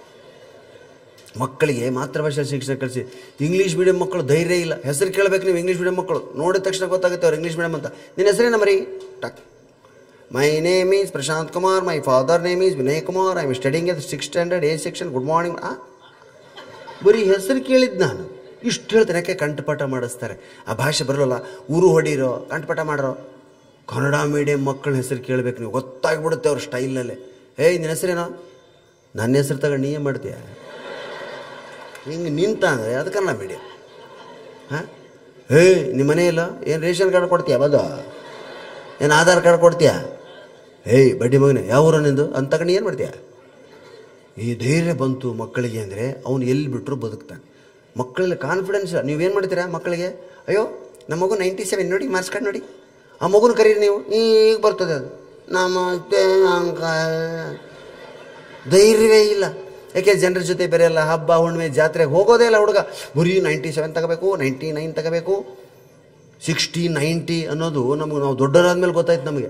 ಮಕ್ಕಳಿಗೆ ಮಾತೃಭಾಷೆ ಶಿಕ್ಷಣ ಕಲಿಸಿ ಇಂಗ್ಲೀಷ್ ಮೀಡಿಯಂ ಮಕ್ಕಳು ಧೈರ್ಯ ಇಲ್ಲ ಹೆಸರು ಕೇಳಬೇಕು ನೀವು ಇಂಗ್ಲೀಷ್ ಮೀಡಿಯಂ ಮಕ್ಕಳು ನೋಡಿದ ತಕ್ಷಣ ಗೊತ್ತಾಗುತ್ತೆ ಅವ್ರು ಇಂಗ್ಲೀಷ್ ಮೀಡಿಯಂ ಅಂತ ನಿನ್ನ ಹೆಸರೇನ ಮರಿ ಟಕ್ my name is Prashant Kumar my father name is Vinay Kumar I am studying at six standard A section good morning ಆ ಬರೀ ಹೆಸರು ಕೇಳಿದ್ದು ನಾನು ಇಷ್ಟು ಹೇಳ್ತಾರೆ ಯಾಕೆ ಕಂಠಪಾಠ ಮಾಡಿಸ್ತಾರೆ ಆ ಭಾಷೆ ಬರಲ್ಲ ಊರು ಹೊಡೀರೋ ಕಂಠಪಾಠ ಮಾಡ್ರೋ ಕನ್ನಡ ಮೀಡಿಯಂ ಮಕ್ಕಳ ಹೆಸರು ಕೇಳಬೇಕು ನೀವು ಗೊತ್ತಾಗ್ಬಿಡುತ್ತೆ ಅವ್ರ ಸ್ಟೈಲ್ನಲ್ಲೇ ಏಯ್ ನಿನ್ನ ಹೆಸರೇನೋ ನನ್ನ ಹೆಸರು ತಗೊಂಡು ನೀ ಏನು ಮಾಡ್ತೀಯ ಹಿಂಗೆ ನಿಂತ ಅಂದರೆ ಅದು ಕನ್ನಡ ಮೀಡಿಯಂ ಹಾಂ ಏಯ್ ನಿಮ್ಮ ಮನೆಯಲ್ಲ ಏನು ರೇಷನ್ ಕಾರ್ಡ್ ಕೊಡ್ತೀಯ ಬದು ಏನು ಆಧಾರ್ ಕಾರ್ಡ್ ಕೊಡ್ತೀಯಾ ಏಯ್ ಬಡ್ಡಿ ಮಗನೇ ಯಾವ ಊರ ನಿಂದು ಅಂತ ತಗೊಂಡು ಏನು ಮಾಡ್ತೀಯ ಈ ಧೈರ್ಯ ಬಂತು ಮಕ್ಕಳಿಗೆ ಅಂದರೆ ಅವನು ಎಲ್ಲಿ ಬಿಟ್ಟರು ಬದುಕ್ತಾನೆ ಮಕ್ಕಳಲ್ಲಿ ಕಾನ್ಫಿಡೆನ್ಸ್ ನೀವೇನು ಮಾಡ್ತೀರಾ ಮಕ್ಕಳಿಗೆ ಅಯ್ಯೋ ನಮ್ಮ ಮಗು ನೈಂಟಿ ಸೆವೆನ್ ನೋಡಿ ಮಾರ್ಕ್ಸ್ ಕಾರ್ಡ್ ನೋಡಿ ಆ ಮಗುನ ಕರೀರಿ ನೀವು ಈಗ ಬರ್ತದೆ ಅದು ನಮಸ್ತೆ ಅಂಕಲ್ ಧೈರ್ಯವೇ ಇಲ್ಲ ಯಾಕೆ ಜನರ ಜೊತೆ ಬೆರೆಯಲ್ಲ ಹಬ್ಬ ಹುಣ್ಣಿಮೆ ಜಾತ್ರೆಗೆ ಹೋಗೋದೇ ಇಲ್ಲ ಹುಡುಗ ಬರೀ ನೈಂಟಿ ಸೆವೆನ್ ತಗೋಬೇಕು ನೈಂಟಿ ನೈನ್ ತಗೋಬೇಕು ಸಿಕ್ಸ್ಟಿ ನೈಂಟಿ ಅನ್ನೋದು ನಮಗೆ ನಾವು ದೊಡ್ಡವರಾದ್ಮೇಲೆ ಗೊತ್ತಾಯ್ತು ನಮಗೆ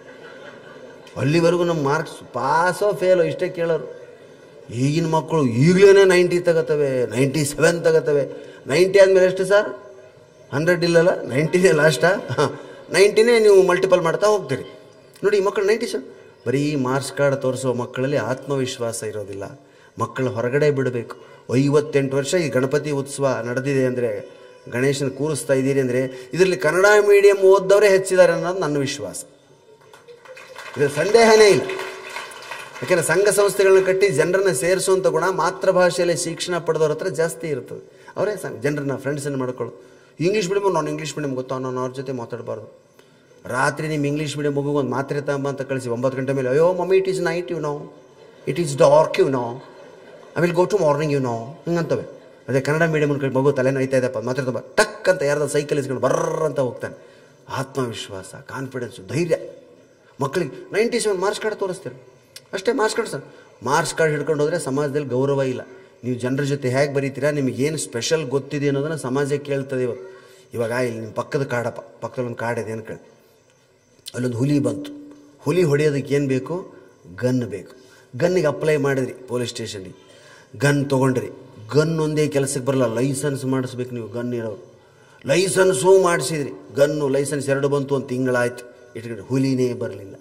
ಅಲ್ಲಿವರೆಗೂ ನಮ್ಮ ಮಾರ್ಕ್ಸ್ ಪಾಸೋ ಫೇಲೋ ಇಷ್ಟೇ ಕೇಳೋರು ಈಗಿನ ಮಕ್ಕಳು ಈಗಲೇ ನೈಂಟಿ ತಗೋತವೆ ನೈಂಟಿ ಸೆವೆನ್ ತಗೋತವೆ ನೈಂಟಿ ಆದಮೇಲೆ ಎಷ್ಟು ಸರ್ ಹಂಡ್ರೆಡ್ ಇಲ್ಲಲ್ಲ ನೈಂಟಿನೇ ಲಾಸ್ಟಾ ಹಾಂ ನೈಂಟಿನೇ ನೀವು ಮಲ್ಟಿಪಲ್ ಮಾಡ್ತಾ ಹೋಗ್ತೀರಿ ನೋಡಿ ಈ ಮಕ್ಕಳು ನೈಂಟಿ ಸೆವೆನ್ ಬರೀ ಮಾರ್ಕ್ಸ್ ಕಾರ್ಡ್ ತೋರಿಸೋ ಮಕ್ಕಳಲ್ಲಿ ಆತ್ಮವಿಶ್ವಾಸ ಇರೋದಿಲ್ಲ ಮಕ್ಕಳು ಹೊರಗಡೆ ಬಿಡಬೇಕು ಐವತ್ತೆಂಟು ವರ್ಷ ಈ ಗಣಪತಿ ಉತ್ಸವ ನಡೆದಿದೆ ಅಂದರೆ ಗಣೇಶನ ಕೂರಿಸ್ತಾ ಇದ್ದೀರಿ ಅಂದರೆ ಇದರಲ್ಲಿ ಕನ್ನಡ ಮೀಡಿಯಂ ಓದ್ದವರೇ ಹೆಚ್ಚಿದ್ದಾರೆ ಅನ್ನೋದು ನನ್ನ ವಿಶ್ವಾಸ ಇದು ಸಂದೇಹನೇ ಇಲ್ಲ ಯಾಕೆಂದರೆ ಸಂಘ ಸಂಸ್ಥೆಗಳನ್ನ ಕಟ್ಟಿ ಜನರನ್ನ ಸೇರಿಸುವಂಥ ಗುಣ ಮಾತೃಭಾಷೆಯಲ್ಲಿ ಶಿಕ್ಷಣ ಪಡೆದವ್ರ ಹತ್ರ ಜಾಸ್ತಿ ಇರ್ತದೆ ಅವರೇ ಸಂಘ ಜನರನ್ನ ಫ್ರೆಂಡ್ಸನ್ನು ಮಾಡ್ಕೊಳ್ಳು ಇಂಗ್ಲೀಷ್ ಮೀಡಿಯಮ್ ನಾನು ಇಂಗ್ಲೀಷ್ ಮೀಡಿಯಮ್ ಗೊತ್ತಾ ನಾನು ಅವ್ರ ಜೊತೆ ಮಾತಾಡಬಾರ್ದು ರಾತ್ರಿ ನಿಮ್ಮ ಇಂಗ್ಲೀಷ್ ಮೀಡಿಯಮ್ ಮಗುಗೆ ಒಂದು ಮಾತ್ರೆ ತಗೊಂಬ ಅಂತ ಕಳಿಸಿ ಒಂಬತ್ತು ಗಂಟೆ ಮೇಲೆ ಅಯ್ಯೋ mummy it is night you know it is dark you know I will go to morning you know ಹಿಂಗಂತವೆ ಅದೇ ಕನ್ನಡ ಮೀಡಿಯಮ್ ಕಡೆ ಮಗು ತಲೆ ನೋಯ್ತಾ ಇದೆಪ್ಪ ಮಾತ್ರೆ ತಗೊಂಬ ಟಕ್ ಅಂತ ಯಾರ್ದು ಸೈಕಲ್ ಇಸ್ಕೊಂಡು ಬರ್ರ ಅಂತ ಹೋಗ್ತಾನೆ ಆತ್ಮವಿಶ್ವಾಸ ಕಾನ್ಫಿಡೆನ್ಸು ಧೈರ್ಯ ಮಕ್ಕಳಿಗೆ ನೈಂಟಿ ಸೆವೆನ್ ಮಾರ್ಕ್ಸ್ ಕಾರ್ಡ್ ತೋರಿಸ್ತೀರಿ ಅಷ್ಟೇ marks card sir marks card ಹಿಡ್ಕೊಂಡು ಹೋದರೆ ಸಮಾಜದಲ್ಲಿ ಗೌರವ ಇಲ್ಲ ನೀವು ಜನರ ಜೊತೆ ಹೇಗೆ ಬರೀತೀರಾ ನಿಮಗೆ ಏನು ಸ್ಪೆಷಲ್ ಗೊತ್ತಿದೆ ಅನ್ನೋದನ್ನು ಸಮಾಜ ಕೇಳ್ತದೆ ಇವತ್ತು ಇವಾಗ ಇಲ್ಲಿ ನಿಮ್ಮ ಪಕ್ಕದ ಕಾಡಪ್ಪ ಪಕ್ಕದಲ್ಲಿ ಒಂದು ಕಾಡಿದೆ ಏನು ಕೇಳಿ ಅಲ್ಲೊಂದು ಹುಲಿ ಬಂತು ಹುಲಿ ಹೊಡೆಯೋದಕ್ಕೆ ಏನು ಬೇಕು ಗನ್ ಬೇಕು ಗನ್ನಿಗೆ ಅಪ್ಲೈ ಮಾಡಿದ್ರಿ ಪೊಲೀಸ್ ಸ್ಟೇಷನ್ಗೆ ಗನ್ ತೊಗೊಂಡ್ರಿ ಗನ್ ಒಂದೇ ಕೆಲಸಕ್ಕೆ ಬರಲ್ಲ ಲೈಸೆನ್ಸ್ ಮಾಡಿಸ್ಬೇಕು ನೀವು ಗನ್ ಇರೋರು ಲೈಸೆನ್ಸೂ ಮಾಡಿಸಿದ್ರಿ ಗನ್ನು ಲೈಸೆನ್ಸ್ ಎರಡು ಬಂತು ಒಂದು ತಿಂಗಳಾಯ್ತು ಇಟ್ಕೊಂಡು ಹುಲಿನೇ ಬರಲಿಲ್ಲ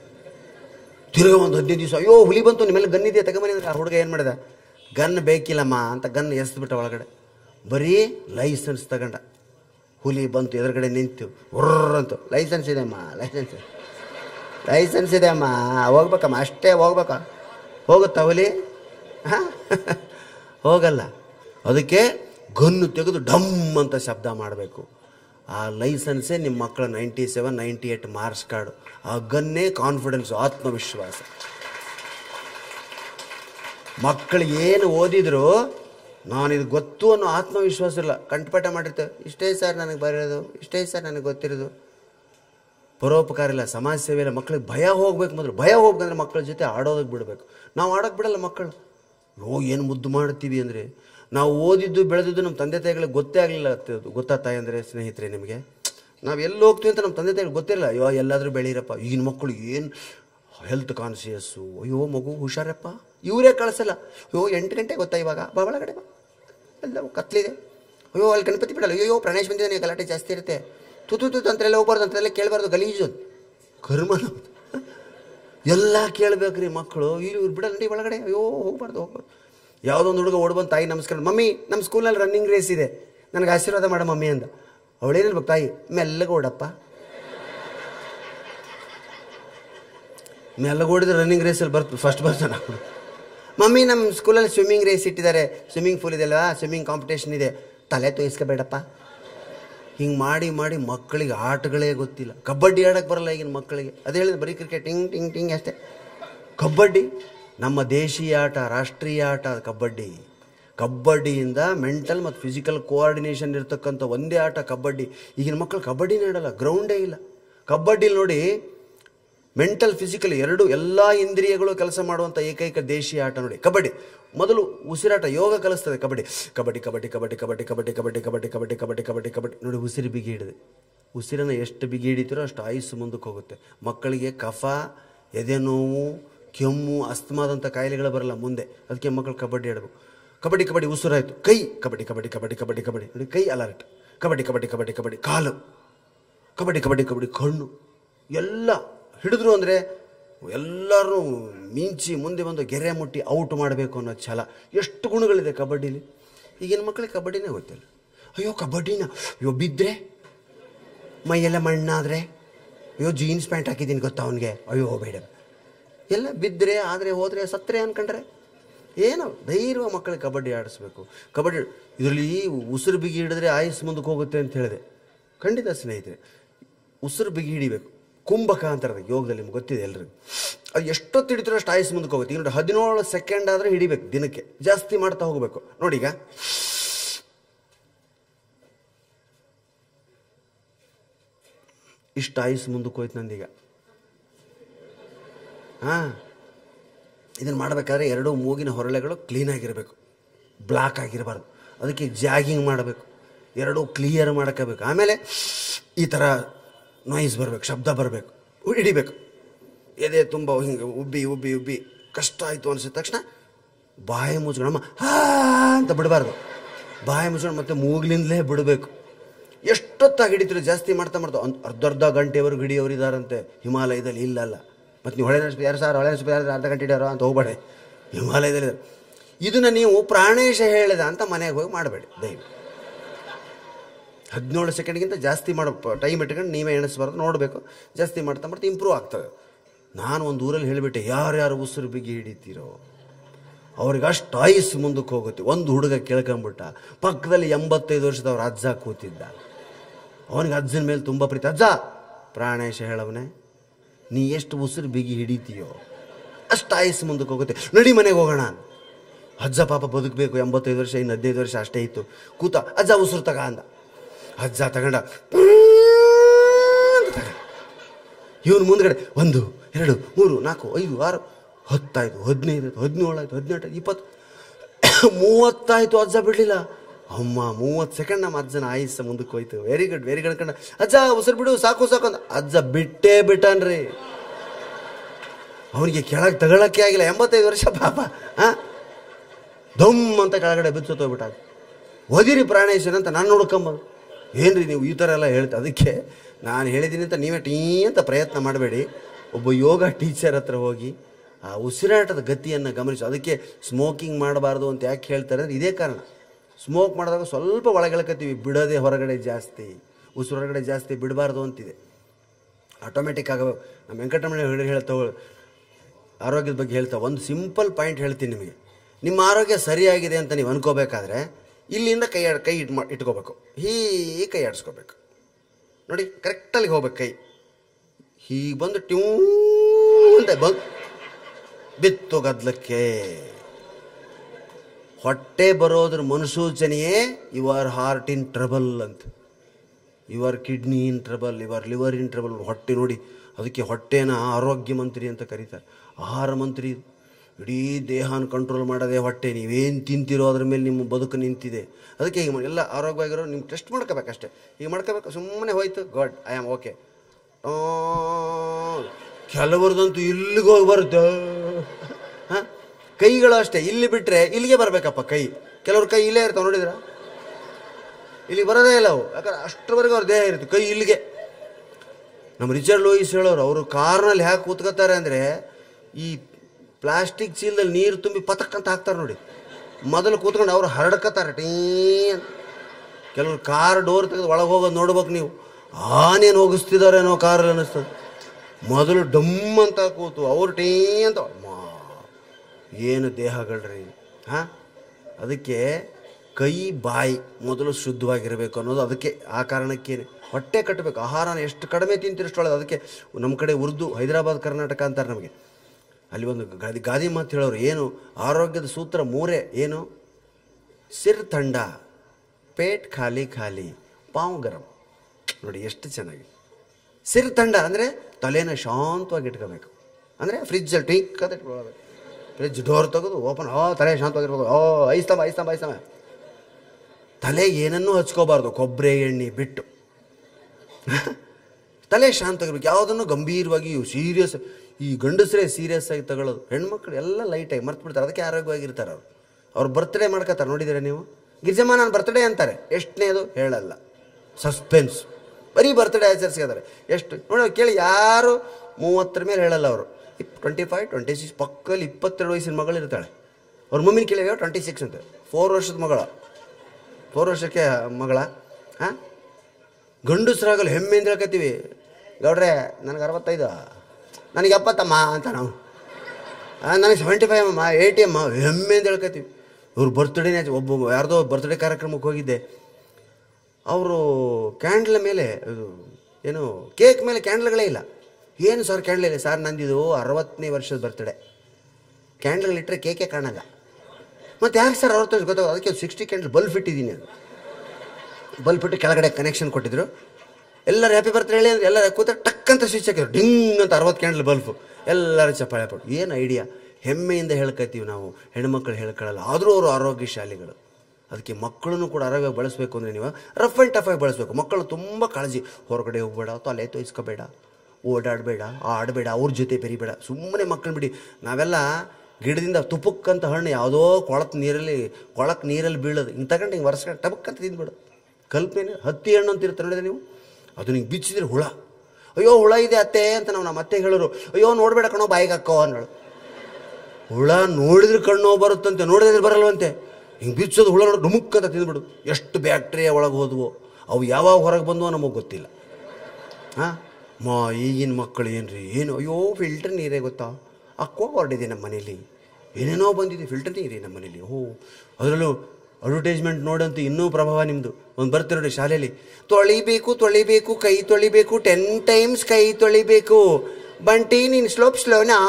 ತಿರ್ಗಾ ಒಂದು ಹದಿನೈದು ದಿವಸ ಅಯ್ಯೋ ಹುಲಿ ಬಂತು ನಿಮ್ಮೆಲ್ಲ ಗನ್ ಇದೆಯಾ ತಗೊಂಬನಿ ಅಂದ್ರೆ ಆ ಹುಡುಗ ಏನು ಮಾಡಿದ ಗನ್ ಬೇಕಿಲ್ಲಮ್ಮ ಅಂತ ಗನ್ ಎಸ್ಬಿಟ್ಟ ಒಳಗಡೆ ಬರೀ ಲೈಸೆನ್ಸ್ ತಗೊಂಡ ಹುಲಿ ಬಂತು ಎದುರುಗಡೆ ನಿಂತು ಉರ್ರ್ ಅಂತ ಲೈಸೆನ್ಸ್ ಇದೆ ಅಮ್ಮ ಲೈಸೆನ್ಸ್ ಲೈಸೆನ್ಸ್ ಇದೆ ಅಮ್ಮ ಹೋಗ್ಬೇಕಮ್ಮ ಅಷ್ಟೇ ಹೋಗ್ಬೇಕ ಹೋಗುತ್ತಾ ಹುಲಿ ಹಾಂ ಹೋಗಲ್ಲ ಅದಕ್ಕೆ ಗನ್ನು ತೆಗೆದು ಡಮ್ ಅಂತ ಶಬ್ದ ಮಾಡಬೇಕು ಆ ಲೈಸೆನ್ಸೇ ನಿಮ್ಮ ಮಕ್ಕಳ ninety seven ninety eight marks card ಆ ಗನ್ನೇ ಕಾನ್ಫಿಡೆನ್ಸು ಆತ್ಮವಿಶ್ವಾಸ ಮಕ್ಕಳು ಏನು ಓದಿದ್ರು ನಾನು ಇದು ಗೊತ್ತು ಅನ್ನೋ ಆತ್ಮವಿಶ್ವಾಸ ಇಲ್ಲ ಕಂಠಪಾಠ ಮಾಡಿರ್ತೇವೆ ಇಷ್ಟೇ ಸರ್ ನನಗೆ ಬರೆಯೋದು ಇಷ್ಟೇ ಸರ್ ನನಗೆ ಗೊತ್ತಿರೋದು ಪರೋಪಕಾರ ಇಲ್ಲ ಸಮಾಜ ಸೇವೆ ಇಲ್ಲ ಮಕ್ಕಳಿಗೆ ಭಯ ಹೋಗ್ಬೇಕು ಮೊದಲು ಭಯ ಹೋಗ್ಬೇಕಂದ್ರೆ ಮಕ್ಕಳ ಜೊತೆ ಆಡೋದಕ್ಕೆ ಬಿಡಬೇಕು ನಾವು ಆಡೋಕೆ ಬಿಡಲ್ಲ ಮಕ್ಕಳು ಓ ಏನು ಮುದ್ದು ಮಾಡ್ತೀವಿ ಅಂದರೆ ನಾವು ಓದಿದ್ದು ಬೆಳೆದಿದ್ದು ನಮ್ಮ ತಂದೆ ತಾಯಿಗಳಿಗೆ ಗೊತ್ತೇ ಆಗಲಿಲ್ಲ ಗೊತ್ತಾ ತಾಯಿ ಅಂದರೆ ಸ್ನೇಹಿತರೆ ನಿಮಗೆ ನಾವು ಎಲ್ಲಿ ಹೋಗ್ತೀವಿ ಅಂತ ನಮ್ಮ ತಂದೆ ತಾಯಿಗಳಿಗೆ ಗೊತ್ತಿಲ್ಲ ಅಯ್ಯೋ ಎಲ್ಲಾದರೂ ಬೆಳೀರಪ್ಪ ಈಗಿನ ಮಕ್ಕಳು ಏನು ಹೆಲ್ತ್ ಕಾನ್ಸಿಯಸ್ಸು ಅಯ್ಯೋ ಮಗು ಹುಷಾರಪ್ಪ ಇವರೇ ಕಳಿಸಲ್ಲ ಅಯ್ಯೋ ಎಂಟು ಗಂಟೆ ಗೊತ್ತಾ ಇವಾಗ ಬಾ ಒಳಗಡೆ ಬಾ ಎಲ್ಲ ಕತ್ಲಿದೆ ಅಯ್ಯೋ ಅಲ್ಲಿ ಗಣಪತಿ ಬಿಡಲ್ಲ ಅಯ್ಯೋ ಪ್ರಾಣೇಶ್ ಬಂದಿದ್ದಾನೆ ಗಲಾಟೆ ಜಾಸ್ತಿ ಇರುತ್ತೆ ತುತು ತುತು ಅಂತೆಲ್ಲ ಹೋಗ್ಬಾರ್ದು ಅಂತೆಲ್ಲ ಕೇಳಬಾರ್ದು ಗಲೀಜು ಅಂತ. ಕರ್ಮ ನಮ್ದು. ಎಲ್ಲ ಕೇಳಬೇಕ್ರಿ ಮಕ್ಕಳು ಇಲ್ಲಿ ಇವ್ರು ಬಿಡಲ್ಲ ನಡಿ ಒಳಗಡೆ ಅಯ್ಯೋ ಹೋಗ್ಬಾರ್ದು ಹೋಗ್ಬಾರ್ದು ಯಾವುದೋ ಒಂದು ಹುಡುಗ ಓಡ್ಬಂದು ತಾಯಿ ನಮಸ್ಕಾರ ಮಮ್ಮಿ ನಮ್ಮ ಸ್ಕೂಲಲ್ಲಿ ರನ್ನಿಂಗ್ ರೇಸ್ ಇದೆ ನನಗೆ ಆಶೀರ್ವಾದ ಮಾಡ ಮಮ್ಮಿ ಅಂದ ಅವಳೇನಿರ್ಬೇಕು ತಾಯಿ ಮೆಲ್ಲಗೆ ಓಡಪ್ಪ ಮೆಲ್ಲಗೆ ಓಡಿದ್ರೆ ರನ್ನಿಂಗ್ ರೇಸಲ್ಲಿ ಬರ್ತು ಫಸ್ಟ್ ಬರ್ತಾನೆ ಮಮ್ಮಿ ನಮ್ಮ ಸ್ಕೂಲಲ್ಲಿ ಸ್ವಿಮ್ಮಿಂಗ್ ರೇಸ್ ಇಟ್ಟಿದ್ದಾರೆ ಸ್ವಿಮ್ಮಿಂಗ್ ಪೂಲ್ ಇದೆ ಅಲ್ವಾ ಸ್ವಿಮ್ಮಿಂಗ್ ಕಾಂಪಿಟೇಷನ್ ಇದೆ ತಲೆ ತೋಯಿಸ್ಕೋಬೇಡಪ್ಪ ಹಿಂಗೆ ಮಾಡಿ ಮಾಡಿ ಮಕ್ಕಳಿಗೆ ಆಟಗಳೇ ಗೊತ್ತಿಲ್ಲ ಕಬಡ್ಡಿ ಆಡೋಕ್ಕೆ ಬರಲ್ಲ ಈಗಿನ ಮಕ್ಕಳಿಗೆ ಅದೇ ಹೇಳಿದ ಬರೀ ಕ್ರಿಕೆಟ್ ಟಿಂಗ್ ಟಿಂಗ್ ಟಿಂಗ್ ಅಷ್ಟೇ ಕಬಡ್ಡಿ ನಮ್ಮ ದೇಶೀಯ ಆಟ ರಾಷ್ಟ್ರೀಯ ಆಟ ಕಬಡ್ಡಿ ಕಬಡ್ಡಿಯಿಂದ ಮೆಂಟಲ್ ಮತ್ತು ಫಿಸಿಕಲ್ ಕೋಆರ್ಡಿನೇಷನ್ ಇರ್ತಕ್ಕಂಥ ಒಂದೇ ಆಟ ಕಬಡ್ಡಿ ಈಗಿನ ಮಕ್ಕಳು ಕಬಡ್ಡಿನೇ ಆಡಲ್ಲ ಗ್ರೌಂಡೇ ಇಲ್ಲ ಕಬಡ್ಡಿಲಿ ನೋಡಿ ಮೆಂಟಲ್ ಫಿಸಿಕಲ್ ಎರಡು ಎಲ್ಲ ಇಂದ್ರಿಯಗಳು ಕೆಲಸ ಮಾಡುವಂಥ ಏಕೈಕ ದೇಶೀಯ ಆಟ ನೋಡಿ ಕಬಡ್ಡಿ ಮೊದಲು ಉಸಿರಾಟ ಯೋಗ ಕಲಿಸ್ತದೆ ಕಬಡ್ಡಿ ಕಬಡ್ಡಿ ಕಬಡ್ಡಿ ಕಬಡ್ಡಿ ಕಬಡ್ಡಿ ಕಬಡ್ಡಿ ಕಬಡ್ಡಿ ಕಬಡ್ಡಿ ಕಬಡ್ಡಿ ಕಬಡ್ಡಿ ಕಬಡ್ಡಿ ಕಬಡ್ಡಿ ನೋಡಿ ಉಸಿರು ಬಿಗಿ ಹಿಡಿದೆ ಉಸಿರನ್ನು ಎಷ್ಟು ಬಿಗಿ ಹಿಡಿತೀರೋ ಅಷ್ಟು ಆಯುಸ್ಸು ಮುಂದಕ್ಕೆ ಹೋಗುತ್ತೆ ಮಕ್ಕಳಿಗೆ ಕಫ ಎದೆ ನೋವು ಕೆಮ್ಮು ಅಸ್ತಮಾದಂಥ ಕಾಯಿಲೆಗಳು ಬರಲ್ಲ ಮುಂದೆ ಅದಕ್ಕೆ ಮಕ್ಕಳು ಕಬಡ್ಡಿ ಆಡಬೇಕು ಕಬಡ್ಡಿ ಕಬಡ್ಡಿ ಉಸಿರಾಯಿತು ಕೈ ಕಬಡ್ಡಿ ಕಬಡ್ಡಿ ಕಬಡ್ಡಿ ಕಬಡ್ಡಿ ಕಬಡ್ಡಿ ನೋಡಿ ಕೈ ಅಲರ್ಟ್ ಕಬಡ್ಡಿ ಕಬಡ್ಡಿ ಕಬಡ್ಡಿ ಕಬಡ್ಡಿ ಕಾಲು ಕಬಡ್ಡಿ ಕಬಡ್ಡಿ ಕಬಡ್ಡಿ ಕಣ್ಣು ಎಲ್ಲ ಹಿಡಿದ್ರು ಅಂದರೆ ಎಲ್ಲರೂ ಮಿಂಚಿ ಮುಂದೆ ಬಂದು ಗೆರೆ ಮುಟ್ಟಿ ಔಟ್ ಮಾಡಬೇಕು ಅನ್ನೋ ಛಲ ಎಷ್ಟು ಗುಣಗಳಿದೆ ಕಬಡ್ಡಿಲಿ ಈಗಿನ ಮಕ್ಕಳಿಗೆ ಕಬಡ್ಡಿನೇ ಗೊತ್ತಿಲ್ಲ ಅಯ್ಯೋ ಕಬಡ್ಡಿನ ಅಯ್ಯೋ ಬಿದ್ದರೆ ಮೈಯೆಲ್ಲ ಮಣ್ಣಾದರೆ ಅಯ್ಯೋ ಜೀನ್ಸ್ ಪ್ಯಾಂಟ್ ಹಾಕಿದ್ದೀನಿ ಗೊತ್ತಾ ಅವನಿಗೆ ಅಯ್ಯೋ ಬೇಡ ಎಲ್ಲ ಬಿದ್ದರೆ ಆದರೆ ಹೋದರೆ ಸತ್ತರೆ ಅನ್ಕೊಂಡ್ರೆ ಏನು ಧೈರ್ಯ ಮಕ್ಕಳಿಗೆ ಕಬಡ್ಡಿ ಆಡಿಸ್ಬೇಕು ಕಬಡ್ಡಿ ಇದರಲ್ಲಿ ಉಸಿರು ಬಿಗಿ ಹಿಡಿದ್ರೆ ಆಯುಸ್ ಮುಂದಕ್ಕೆ ಹೋಗುತ್ತೆ ಅಂತ ಹೇಳಿದೆ ಖಂಡಿತ ಸ್ನೇಹಿತರೆ ಉಸಿರು ಬಿಗಿ ಹಿಡಿಬೇಕು ಕುಂಭಕ ಅಂತಾರೆ ಅದಕ್ಕೆ ಯೋಗದಲ್ಲಿ ನಿಮ್ಗೆ ಗೊತ್ತಿದೆ ಎಲ್ರಿಗೂ ಅದು ಎಷ್ಟೊತ್ತು ಹಿಡಿತೀರೋ ಅಷ್ಟು ಆಯುಸ್ ಮುಂದಕ್ಕೆ ಹೋಗುತ್ತೆ ಈಗ ನೋಡಿ ಹದಿನೇಳು ಸೆಕೆಂಡ್ ಆದರೆ ಹಿಡಿಬೇಕು ದಿನಕ್ಕೆ ಜಾಸ್ತಿ ಮಾಡ್ತಾ ಹೋಗಬೇಕು ನೋಡಿ ಈಗ ಇಷ್ಟು ಆಯುಸ್ ಮುಂದಕ್ಕೆ ಹೋಯ್ತು ನಂದೀಗ ಹಾಂ ಇದನ್ನು ಮಾಡಬೇಕಾದ್ರೆ ಎರಡೂ ಮೂಗಿನ ಹೊರಳೆಗಳು ಕ್ಲೀನಾಗಿರಬೇಕು ಬ್ಲಾಕ್ ಆಗಿರಬಾರ್ದು ಅದಕ್ಕೆ ಜಾಗಿಂಗ್ ಮಾಡಬೇಕು ಎರಡೂ ಕ್ಲಿಯರ್ ಮಾಡ್ಕೋಬೇಕು ಆಮೇಲೆ ಈ ಥರ ನಾಯ್ಸ್ ಬರಬೇಕು ಶಬ್ದ ಬರಬೇಕು ಹಿಡಿಬೇಕು ಎದೆ ತುಂಬ ಹಿಂಗೆ ಉಬ್ಬಿ ಉಬ್ಬಿ ಉಬ್ಬಿ ಕಷ್ಟ ಆಯಿತು ಅನಿಸಿದ ತಕ್ಷಣ ಬಾಯಿ ಮುಚ್ಕೊಂಡು ಅಮ್ಮ ಹಾ ಅಂತ ಬಿಡಬಾರ್ದು ಬಾಯಿ ಮುಚ್ಕೊಂಡು ಮತ್ತೆ ಮೂಗ್ಲಿಂದಲೇ ಬಿಡಬೇಕು ಎಷ್ಟೊತ್ತಾಗಿ ಹಿಡಿತೀರಿ ಜಾಸ್ತಿ ಮಾಡ್ತಾ ಮಾಡ್ತಾ ಒಂದು ಅರ್ಧ ಅರ್ಧ ಗಂಟೆವರೆಗೂ ಹಿಡಿಯೋರು ಇದ್ದಾರಂತೆ ಹಿಮಾಲಯದಲ್ಲಿ ಇಲ್ಲ ಅಲ್ಲ ಮತ್ತು ನೀವು ಹೊಳೆ ನಡೆಸ್ಬೇಕು ಯಾರು ಸರ್ ಹೊಳೆ ನಡೆಸ್ಬೇಕು ಯಾರು ಅರ್ಧ ಗಂಟೆ ಹಿಡಿಯೋರು ಅಂತ ಹೋಗ್ಬೇಡಿ ಹಿಮಾಲಯದಲ್ಲಿ ಇದ್ದಾರೆ ಇದನ್ನು ನೀವು ಪ್ರಾಣೇಶ ಹೇಳಿದ ಅಂತ ಮನೆಗೆ ಹೋಗಿ ಮಾಡಬೇಡಿ ದಯವಿಟ್ಟು ಹದಿನೇಳು ಸೆಕೆಂಡ್ಗಿಂತ ಜಾಸ್ತಿ ಮಾಡೋ ಟೈಮ್ ಇಟ್ಕೊಂಡು ನೀವೇ ಎಣಿಸ್ಬಾರ್ದು ನೋಡಬೇಕು ಜಾಸ್ತಿ ಮಾಡ್ತಾ ಮಾಡ್ತಾ ಇಂಪ್ರೂವ್ ಆಗ್ತವೆ ನಾನು ಒಂದು ಊರಲ್ಲಿ ಹೇಳಿಬಿಟ್ಟೆ ಯಾರ್ಯಾರು ಉಸಿರು ಬಿಗಿ ಹಿಡಿತೀರೋ ಅವ್ರಿಗೆ ಅಷ್ಟು ಆಯುಸ್ ಮುಂದಕ್ಕೆ ಹೋಗುತ್ತೆ ಒಂದು ಹುಡುಗ ಕೇಳ್ಕೊಂಬಿಟ್ಟ ಪಕ್ಕದಲ್ಲಿ ಎಂಬತ್ತೈದು ವರ್ಷದವ್ರ ಅಜ್ಜ ಕೂತಿದ್ದ ಅವನಿಗೆ ಅಜ್ಜನ ಮೇಲೆ ತುಂಬ ಪ್ರೀತಿ ಅಜ್ಜ ಪ್ರಾಣೇಶ ಹೇಳವನೇ ನೀ ಎಷ್ಟು ಉಸಿರು ಬಿಗಿ ಹಿಡಿತೀಯೋ ಅಷ್ಟು ಆಯುಸ್ ಮುಂದಕ್ಕೆ ಹೋಗುತ್ತೆ ನಡಿ ಮನೆಗೆ ಹೋಗೋಣ ಅಜ್ಜ ಪಾಪ ಬದುಕಬೇಕು ಎಂಬತ್ತೈದು ವರ್ಷ ಇನ್ನು ಹದಿನೈದು ವರ್ಷ ಅಷ್ಟೇ ಇತ್ತು ಕೂತ ಅಜ್ಜ ಉಸಿರು ತಗ ಅಂದ ಅಜ್ಜ ತಗೊಂಡ ಅಂತ ತಗೊಂಡ ಇವನು ಮುಂದ್ಗಡೆ ಒಂದು ಎರಡು ಮೂರು ನಾಲ್ಕು ಐದು ಆರು ಹತ್ತಾಯ್ತು ಹದಿನೈದು ಆಯ್ತು ಹದಿನೇಳು ಆಯ್ತು ಹದಿನೆಂಟು ಆಯ್ತು ಇಪ್ಪತ್ತು ಮೂವತ್ತಾಯ್ತು ಅಜ್ಜ ಬಿಡಲಿಲ್ಲ ಅಮ್ಮ ಮೂವತ್ತು ಸೆಕೆಂಡ್ ನಮ್ಮ ಅಜ್ಜನ ಆಯುಸ್ಸ ಮುಂದಕ್ಕೆ ಹೋಯ್ತು ವೆರಿ ಗುಡ್ ವೆರಿ ಗುಡ್ ಅನ್ಕೊಂಡ ಅಜ್ಜ ಉಸಿರು ಬಿಡು ಸಾಕು ಸಾಕು ಅಂತ ಅಜ್ಜ ಬಿಟ್ಟೇ ಬಿಟ್ಟನ್ರಿ ಅವನಿಗೆ ಕೆಳಗೆ ತಗೊಳಕ್ಕೆ ಆಗಿಲ್ಲ ಎಂಬತ್ತೈದು ವರ್ಷ ಪಾಪ ಹಾಂ ದಮ್ ಅಂತ ಕೆಳಗಡೆ ಬಿದ್ದು ಹೋಗ್ಬಿಟ್ಟ ಓದಿರಿ ಪ್ರಾಣೇಶನ್ ಅಂತ ನಾನು ನೋಡ್ಕೊಂಬಂದು ಏನ್ರಿ ನೀವು ಈ ಥರ ಎಲ್ಲ ಹೇಳ್ತಾ ಅದಕ್ಕೆ ನಾನು ಹೇಳಿದ್ದೀನಿ ಅಂತ ನೀವೇ ಟೀ ಅಂತ ಪ್ರಯತ್ನ ಮಾಡಬೇಡಿ ಒಬ್ಬ ಯೋಗ ಟೀಚರ್ ಹತ್ರ ಹೋಗಿ ಆ ಉಸಿರಾಟದ ಗತಿಯನ್ನು ಗಮನಿಸಿ ಅದಕ್ಕೆ ಸ್ಮೋಕಿಂಗ್ ಮಾಡಬಾರ್ದು ಅಂತ ಯಾಕೆ ಹೇಳ್ತಾರೆ ಅಂದರೆ ಇದೇ ಕಾರಣ ಸ್ಮೋಕ್ ಮಾಡಿದಾಗ ಸ್ವಲ್ಪ ಒಳಗೆಳ್ಕತ್ತೀವಿ ಬಿಡೋದೇ ಹೊರಗಡೆ ಜಾಸ್ತಿ ಉಸಿರು ಹೊರಗಡೆ ಜಾಸ್ತಿ ಬಿಡಬಾರ್ದು ಅಂತಿದೆ ಆಟೋಮೆಟಿಕ್ ಆಗ ನಮ್ಮ ವೆಂಕಟರಮಣ ಹೇಳಿ ಹೇಳ್ತಾ ಆರೋಗ್ಯದ ಬಗ್ಗೆ ಹೇಳ್ತಾ ಒಂದು ಸಿಂಪಲ್ ಪಾಯಿಂಟ್ ಹೇಳ್ತೀನಿ ನಿಮಗೆ ನಿಮ್ಮ ಆರೋಗ್ಯ ಸರಿಯಾಗಿದೆ ಅಂತ ನೀವು ಅನ್ಕೋಬೇಕಾದ್ರೆ ಇಲ್ಲಿಂದ ಕೈ ಆಡ್ ಕೈ ಇಟ್ ಮಾ ಇಟ್ಕೋಬೇಕು ಹೀಗೆ ಕೈ ಆಡಿಸ್ಕೋಬೇಕು ನೋಡಿ ಕರೆಕ್ಟಲ್ಲಿ ಹೋಗ್ಬೇಕು ಕೈ ಹೀಗೆ ಬಂದು ಟ್ಯೂ ಅಂತ ಬಂದು ಬಿತ್ತು ಗದ್ಲಕ್ಕೆ ಹೊಟ್ಟೆ ಬರೋದ್ರ ಮುನ್ಸೂಚನೆಯೇ you are heart in trouble ಅಂತ your kidney in trouble your liver in trouble ಹೊಟ್ಟೆ ನೋಡಿ ಅದಕ್ಕೆ ಹೊಟ್ಟೆನ ಆರೋಗ್ಯ ಮಂತ್ರಿ ಅಂತ ಕರೀತಾರೆ ಆಹಾರ ಮಂತ್ರಿ ಇದು. ಇಡೀ ದೇಹನ ಕಂಟ್ರೋಲ್ ಮಾಡೋದೇ ಹೊಟ್ಟೆ ನೀವೇನು ತಿಂತಿರೋ ಅದ್ರ ಮೇಲೆ ನಿಮ್ಮ ಬದುಕು ನಿಂತಿದೆ ಅದಕ್ಕೆ ಈಗ ಎಲ್ಲ ಆರೋಗ್ಯವಾಗಿರೋ ನಿಮ್ಮ ಟೆಸ್ಟ್ ಮಾಡ್ಕೋಬೇಕಷ್ಟೇ ಈಗ ಮಾಡ್ಕೋಬೇಕು ಸುಮ್ಮನೆ ಹೋಯ್ತು ಗಾಡ್ ಐ ಆಮ್ ಓಕೆ ಕೆಲವ್ರದಂತೂ ಇಲ್ಲಿಗೆ ಹೋಗಿ ಬರುತ್ತೆ ಹಾಂ ಕೈಗಳು ಅಷ್ಟೇ ಇಲ್ಲಿ ಬಿಟ್ಟರೆ ಇಲ್ಲಿಗೆ ಬರಬೇಕಪ್ಪ ಕೈ ಕೆಲವ್ರ ಕೈ ಇಲ್ಲೇ ಇರ್ತಾವೆ ನೋಡಿದ್ರ ಇಲ್ಲಿ ಬರೋದೇ ಇಲ್ಲ ಅವು ಯಾಕಂದ್ರೆ ಅಷ್ಟರವರೆಗೂ ಅವ್ರ ದೇಹ ಇರುತ್ತೆ ಕೈ ಇಲ್ಲಿಗೆ ನಮ್ಮ ರಿಚರ್ಡ್ ಲೂಯಿಸ್ ಹೇಳೋರು ಅವರು ಕಾರ್ನಲ್ಲಿ ಹ್ಯಾಕೆ ಕೂತ್ಕೋತಾರೆ ಅಂದರೆ ಈ ಪ್ಲಾಸ್ಟಿಕ್ ಚೀಲದಲ್ಲಿ ನೀರು ತುಂಬಿ ಪತಕ್ ಅಂತ ಹಾಕ್ತಾರೆ ನೋಡಿ ಮೊದಲು ಕೂತ್ಕೊಂಡು ಅವ್ರು ಹರಡ್ಕೋತಾರೆ ಟೀ ಅಂತ ಕೆಲವ್ರು ಕಾರ್ ಡೋರ್ ತೆಗೆದು ಒಳಗೆ ಹೋಗೋದು ನೋಡ್ಬೇಕು ನೀವು ಆನೇನು ಹೋಗಿಸ್ತಿದಾರೇನೋ ಕಾರಲ್ಲಿ ಅನ್ನಿಸ್ತದೆ ಮೊದಲು ಡಮ್ ಅಂತ ಕೂತು ಅವ್ರು ಟೀ ಅಂತ ಮಾ ಏನು ದೇಹಗಳ್ರಿ ಹಾಂ ಅದಕ್ಕೆ ಕೈ ಬಾಯಿ ಮೊದಲು ಶುದ್ಧವಾಗಿರಬೇಕು ಅನ್ನೋದು ಅದಕ್ಕೆ ಆ ಕಾರಣಕ್ಕೇನೆ ಹೊಟ್ಟೆ ಕಟ್ಟಬೇಕು ಆಹಾರನ ಎಷ್ಟು ಕಡಿಮೆ ತಿಂತಿರಷ್ಟು ಒಳ್ಳೆದು ಅದಕ್ಕೆ ನಮ್ಮ ಕಡೆ ಉರ್ದು ಹೈದರಾಬಾದ್ ಕರ್ನಾಟಕ ಅಂತಾರೆ ನಮಗೆ ಅಲ್ಲಿ ಒಂದು ಗಾದಿ ಗಾದಿ ಮಾತು ಹೇಳೋರು ಏನು ಆರೋಗ್ಯದ ಸೂತ್ರ ಮೂರೇ ಏನು ಸಿರ್ ಥಂಡ ಪೇಟ್ ಖಾಲಿ ಖಾಲಿ ಪಾವು ಗರಂ ನೋಡಿ ಎಷ್ಟು ಚೆನ್ನಾಗಿ ಸಿರ್ ತಂಡ ಅಂದರೆ ತಲೆನ ಶಾಂತವಾಗಿ ಇಟ್ಕೋಬೇಕು ಅಂದರೆ ಫ್ರಿಜ್ಜಲ್ಲಿ ಟಿಕ್ ಅಂತ ಇಟ್ಕೊಳ್ಬೇಕು ಫ್ರಿಜ್ ಡೋರ್ ತೆಗೆದು ಓಪನ್ ಓ ತಲೆ ಶಾಂತವಾಗಿರ್ಬೇಕು ಓ ಐಸ್ತಂಬ ಐಸ್ತಂಬ ಐಸ್ತಂಬ ತಲೆ ಏನನ್ನೂ ಹಚ್ಕೋಬಾರ್ದು ಕೊಬ್ಬರಿ ಎಣ್ಣೆ ಬಿಟ್ಟು ತಲೆ ಶಾಂತವಾಗಿರ್ಬೇಕು ಯಾವುದನ್ನು ಗಂಭೀರವಾಗಿ ಸೀರಿಯಸ್ ಈ ಗಂಡಸರೇ ಸೀರಿಯಸ್ ಆಗಿ ತಗೊಳ್ಳೋದು ಹೆಣ್ಮಕ್ಳು ಎಲ್ಲ ಲೈಟಾಗಿ ಮರ್ತು ಬಿಡ್ತಾರೆ ಅದಕ್ಕೆ ಆರೋಗ್ಯವಾಗಿರ್ತಾರೆ ಅವರು ಅವ್ರು ಬರ್ತ್ಡೇ ಮಾಡ್ಕೋತಾರೆ ನೋಡಿದ್ದೀರಾ ನೀವು ಗಿರ್ಜಮ್ಮ ನಾನು ಬರ್ತ್ಡೇ ಅಂತಾರೆ ಎಷ್ಟನೇದು ಹೇಳಲ್ಲ ಸಸ್ಪೆನ್ಸ್ ಬರೀ ಬರ್ತ್ಡೇ ಆಚರಿಸ್ಕೊತಾರೆ ಎಷ್ಟು ನೋಡಿ ಕೇಳಿ ಯಾರು ಮೂವತ್ತರ ಮೇಲೆ ಹೇಳಲ್ಲ ಅವರು ಟ್ವೆಂಟಿ ಫೈವ್ ಟ್ವೆಂಟಿ ಸಿಕ್ಸ್ ಪಕ್ಕದಲ್ಲಿ ಇಪ್ಪತ್ತೆರಡು ವಯಸ್ಸಿನ ಮಗಳು ಇರ್ತಾಳೆ ಅವ್ರ ಮಮ್ಮಿನ ಕೇಳಿ ಟ್ವೆಂಟಿ ಸಿಕ್ಸ್ ಅಂತ ಫೋರ್ ವರ್ಷದ ಮಗಳ ಫೋರ್ ವರ್ಷಕ್ಕೆ ಮಗಳ ಹಾಂ ಗಂಡಸ್ರಾಗಲ್ಲ ಹೆಮ್ಮೆಯಿಂದ ಹೇಳ್ಕತ್ತೀವಿ ಗೌಡ್ರೆ ನನಗೆ ಅರವತ್ತೈದು ನನಗೆ ಎಪ್ಪತ್ತಮ್ಮ ಅಂತ ನಾವು ನನಗೆ ಸೆವೆಂಟಿ ಫೈವ್ ಅಮ್ಮ ಏಯ್ಟಿ ಅಮ್ಮ ಹೆಮ್ಮೆಯಿಂದ ಹೇಳ್ಕತ್ತೀವಿ ಇವ್ರು ಬರ್ತ್ಡೇನೇ ಒಬ್ಬ ಯಾರ್ದೋ ಬರ್ತ್ಡೇ ಕಾರ್ಯಕ್ರಮಕ್ಕೆ ಹೋಗಿದ್ದೆ ಅವರು ಕ್ಯಾಂಡ್ಲ ಮೇಲೆ ಇದು ಏನು ಕೇಕ್ ಮೇಲೆ ಕ್ಯಾಂಡ್ಲ್ಗಳೇ ಇಲ್ಲ ಏನು ಸರ್ ಕ್ಯಾಂಡ್ಲ್ ಇಲ್ಲ ಸರ್ ನಂದಿದು ಅರವತ್ತನೇ ವರ್ಷದ ಬರ್ತ್ಡೇ ಕ್ಯಾಂಡ್ಲ್ಗಳಿಟ್ಟರೆ ಕೇಕೆ ಕಾಣಲ್ಲ ಮತ್ತು ಯಾಕೆ ಸರ್ ಅರವತ್ತು ವರ್ಷ ಗೊತ್ತಾಗ ಅದಕ್ಕೆ ಸಿಕ್ಸ್ಟಿ ಕ್ಯಾಂಡಲ್ ಬಲ್ಬ್ ಇಟ್ಟಿದ್ದೀನಿ ಅದು ಬಲ್ಬ್ ಇಟ್ಟು ಕೆಳಗಡೆ ಕನೆಕ್ಷನ್ ಕೊಟ್ಟಿದ್ರು ಎಲ್ಲರೂ ಹ್ಯಾಪಿ ಬರ್ತ್ಡೇ ಹೇಳಿ ಅಂದ್ರೆ ಎಲ್ಲರೂ ಕೂತ ಟಕ್ ಅಂತ ಸ್ವಿಚ್ ಹಾಕಿದ್ರು ಡಿಂಗ್ ಅಂತ ಅರವತ್ತು ಕ್ಯಾಂಡಲ್ ಬಲ್ಬು ಎಲ್ಲರೂ ಚಪ್ಪಾಳೆ ಪಟ್ಟು ಏನು ಐಡಿಯಾ ಹೆಮ್ಮೆಯಿಂದ ಹೇಳ್ಕೊತೀವಿ ನಾವು ಹೆಣ್ಮಕ್ಳು ಹೇಳ್ಕೊಳ್ಳಲ್ಲ ಆದರೂ ಅವರು ಆರೋಗ್ಯಶಾಲಿಗಳು ಅದಕ್ಕೆ ಮಕ್ಕಳನ್ನು ಕೂಡ ಆರೋಗ್ಯ ಬಳಸಬೇಕು ಅಂದರೆ ನೀವು ರಫ್ ಆ್ಯಂಡ್ ಟಫ್ ಆಗಿ ಬಳಸಬೇಕು ಮಕ್ಕಳು ತುಂಬ ಕಾಳಜಿ ಹೊರಗಡೆ ಹೋಗ್ಬೇಡ ತಲೆ ತೋಯಿಸ್ಕೋಬೇಡ ಓಡಾಡಬೇಡ ಆಡಬೇಡ ಅವ್ರ ಜೊತೆ ಬೆರಿಬೇಡ ಸುಮ್ಮನೆ ಮಕ್ಕಳು ಬಿಡಿ ನಾವೆಲ್ಲ ಗಿಡದಿಂದ ತುಪ್ಪಕ್ಕಂತ ಹಣ್ಣು ಯಾವುದೋ ಕೊಳತ್ ನೀರಲ್ಲಿ ಕೊಳಕ್ಕೆ ನೀರಲ್ಲಿ ಬೀಳೋದು ಹಿಂಗೆ ತಗೊಂಡು ಹಿಂಗೆ ವರ್ಷಕೊಂಡು ಟಬಕ್ಕಂತ ತಿಂದ್ಬಿಡು ಕಲ್ಪನೆ ಹತ್ತಿ ಹಣ್ಣು ಅಂತ ಇರ್ತಾರೆ ನೋಡಿದ್ರೆ ನೀವು ಅದು ನಿಂಗೆ ಬಿಚ್ಚಿದ್ರೆ ಹುಳ ಅಯ್ಯೋ ಹುಳ ಇದೆ ಅತ್ತೆ ಅಂತ ನಾವು ನಮ್ಮ ಅತ್ತೆ ಹೇಳೋರು ಅಯ್ಯೋ ನೋಡಬೇಡ ಕಣೋ ಬಾಯಿಗೆ ಹಾಕೋ ಅನ್ನೋಳು ಹುಳ ನೋಡಿದ್ರೆ ಕಣ್ಣು ಬರುತ್ತಂತೆ ನೋಡಿದ್ರೆ ಬರಲ್ವಂತೆ ಹಿಂಗೆ ಬಿಚ್ಚೋದು ಹುಳ ನೋಡಿ ಡುಮುಕ್ ಅಂತ ತಿಂದ್ಬಿಡು ಎಷ್ಟು ಬ್ಯಾಕ್ಟೀರಿಯಾ ಒಳಗೆ ಹೋದ್ವು ಅವು ಯಾವಾಗ ಹೊರಗೆ ಬಂದವೋ ನಮಗೆ ಗೊತ್ತಿಲ್ಲ ಹಾಂ ಮಾ ಈಗಿನ ಮಕ್ಕಳು ಏನ್ರಿ ಏನು ಅಯ್ಯೋ ಫಿಲ್ಟರ್ ನೀರೇ ಗೊತ್ತಾ ಅಕ್ವಾ ಹೊರಡಿದೆ ನಮ್ಮ ಮನೇಲಿ ಏನೇನೋ ಬಂದಿದೆ ಫಿಲ್ಟರ್ ನೀರೇ ನಮ್ಮ ಮನೇಲಿ ಓ ಅದರಲ್ಲೂ ಅಡ್ವರ್ಟೈಸ್ಮೆಂಟ್ ನೋಡಂತೂ ಇನ್ನೂ ಪ್ರಭಾವ ನಿಮ್ಮದು ಒಂದು ಬರ್ತೀರ ನೋಡಿ ಶಾಲೆಯಲ್ಲಿ ತೊಳಿಬೇಕು ತೊಳಿಬೇಕು ಕೈ ತೊಳಿಬೇಕು ಟೆನ್ ಟೈಮ್ಸ್ ಕೈ ತೊಳಿಬೇಕು ಬಂಟಿ ನೀನು ಸ್ಲೋಪ್ ಸ್ಲೋನಾ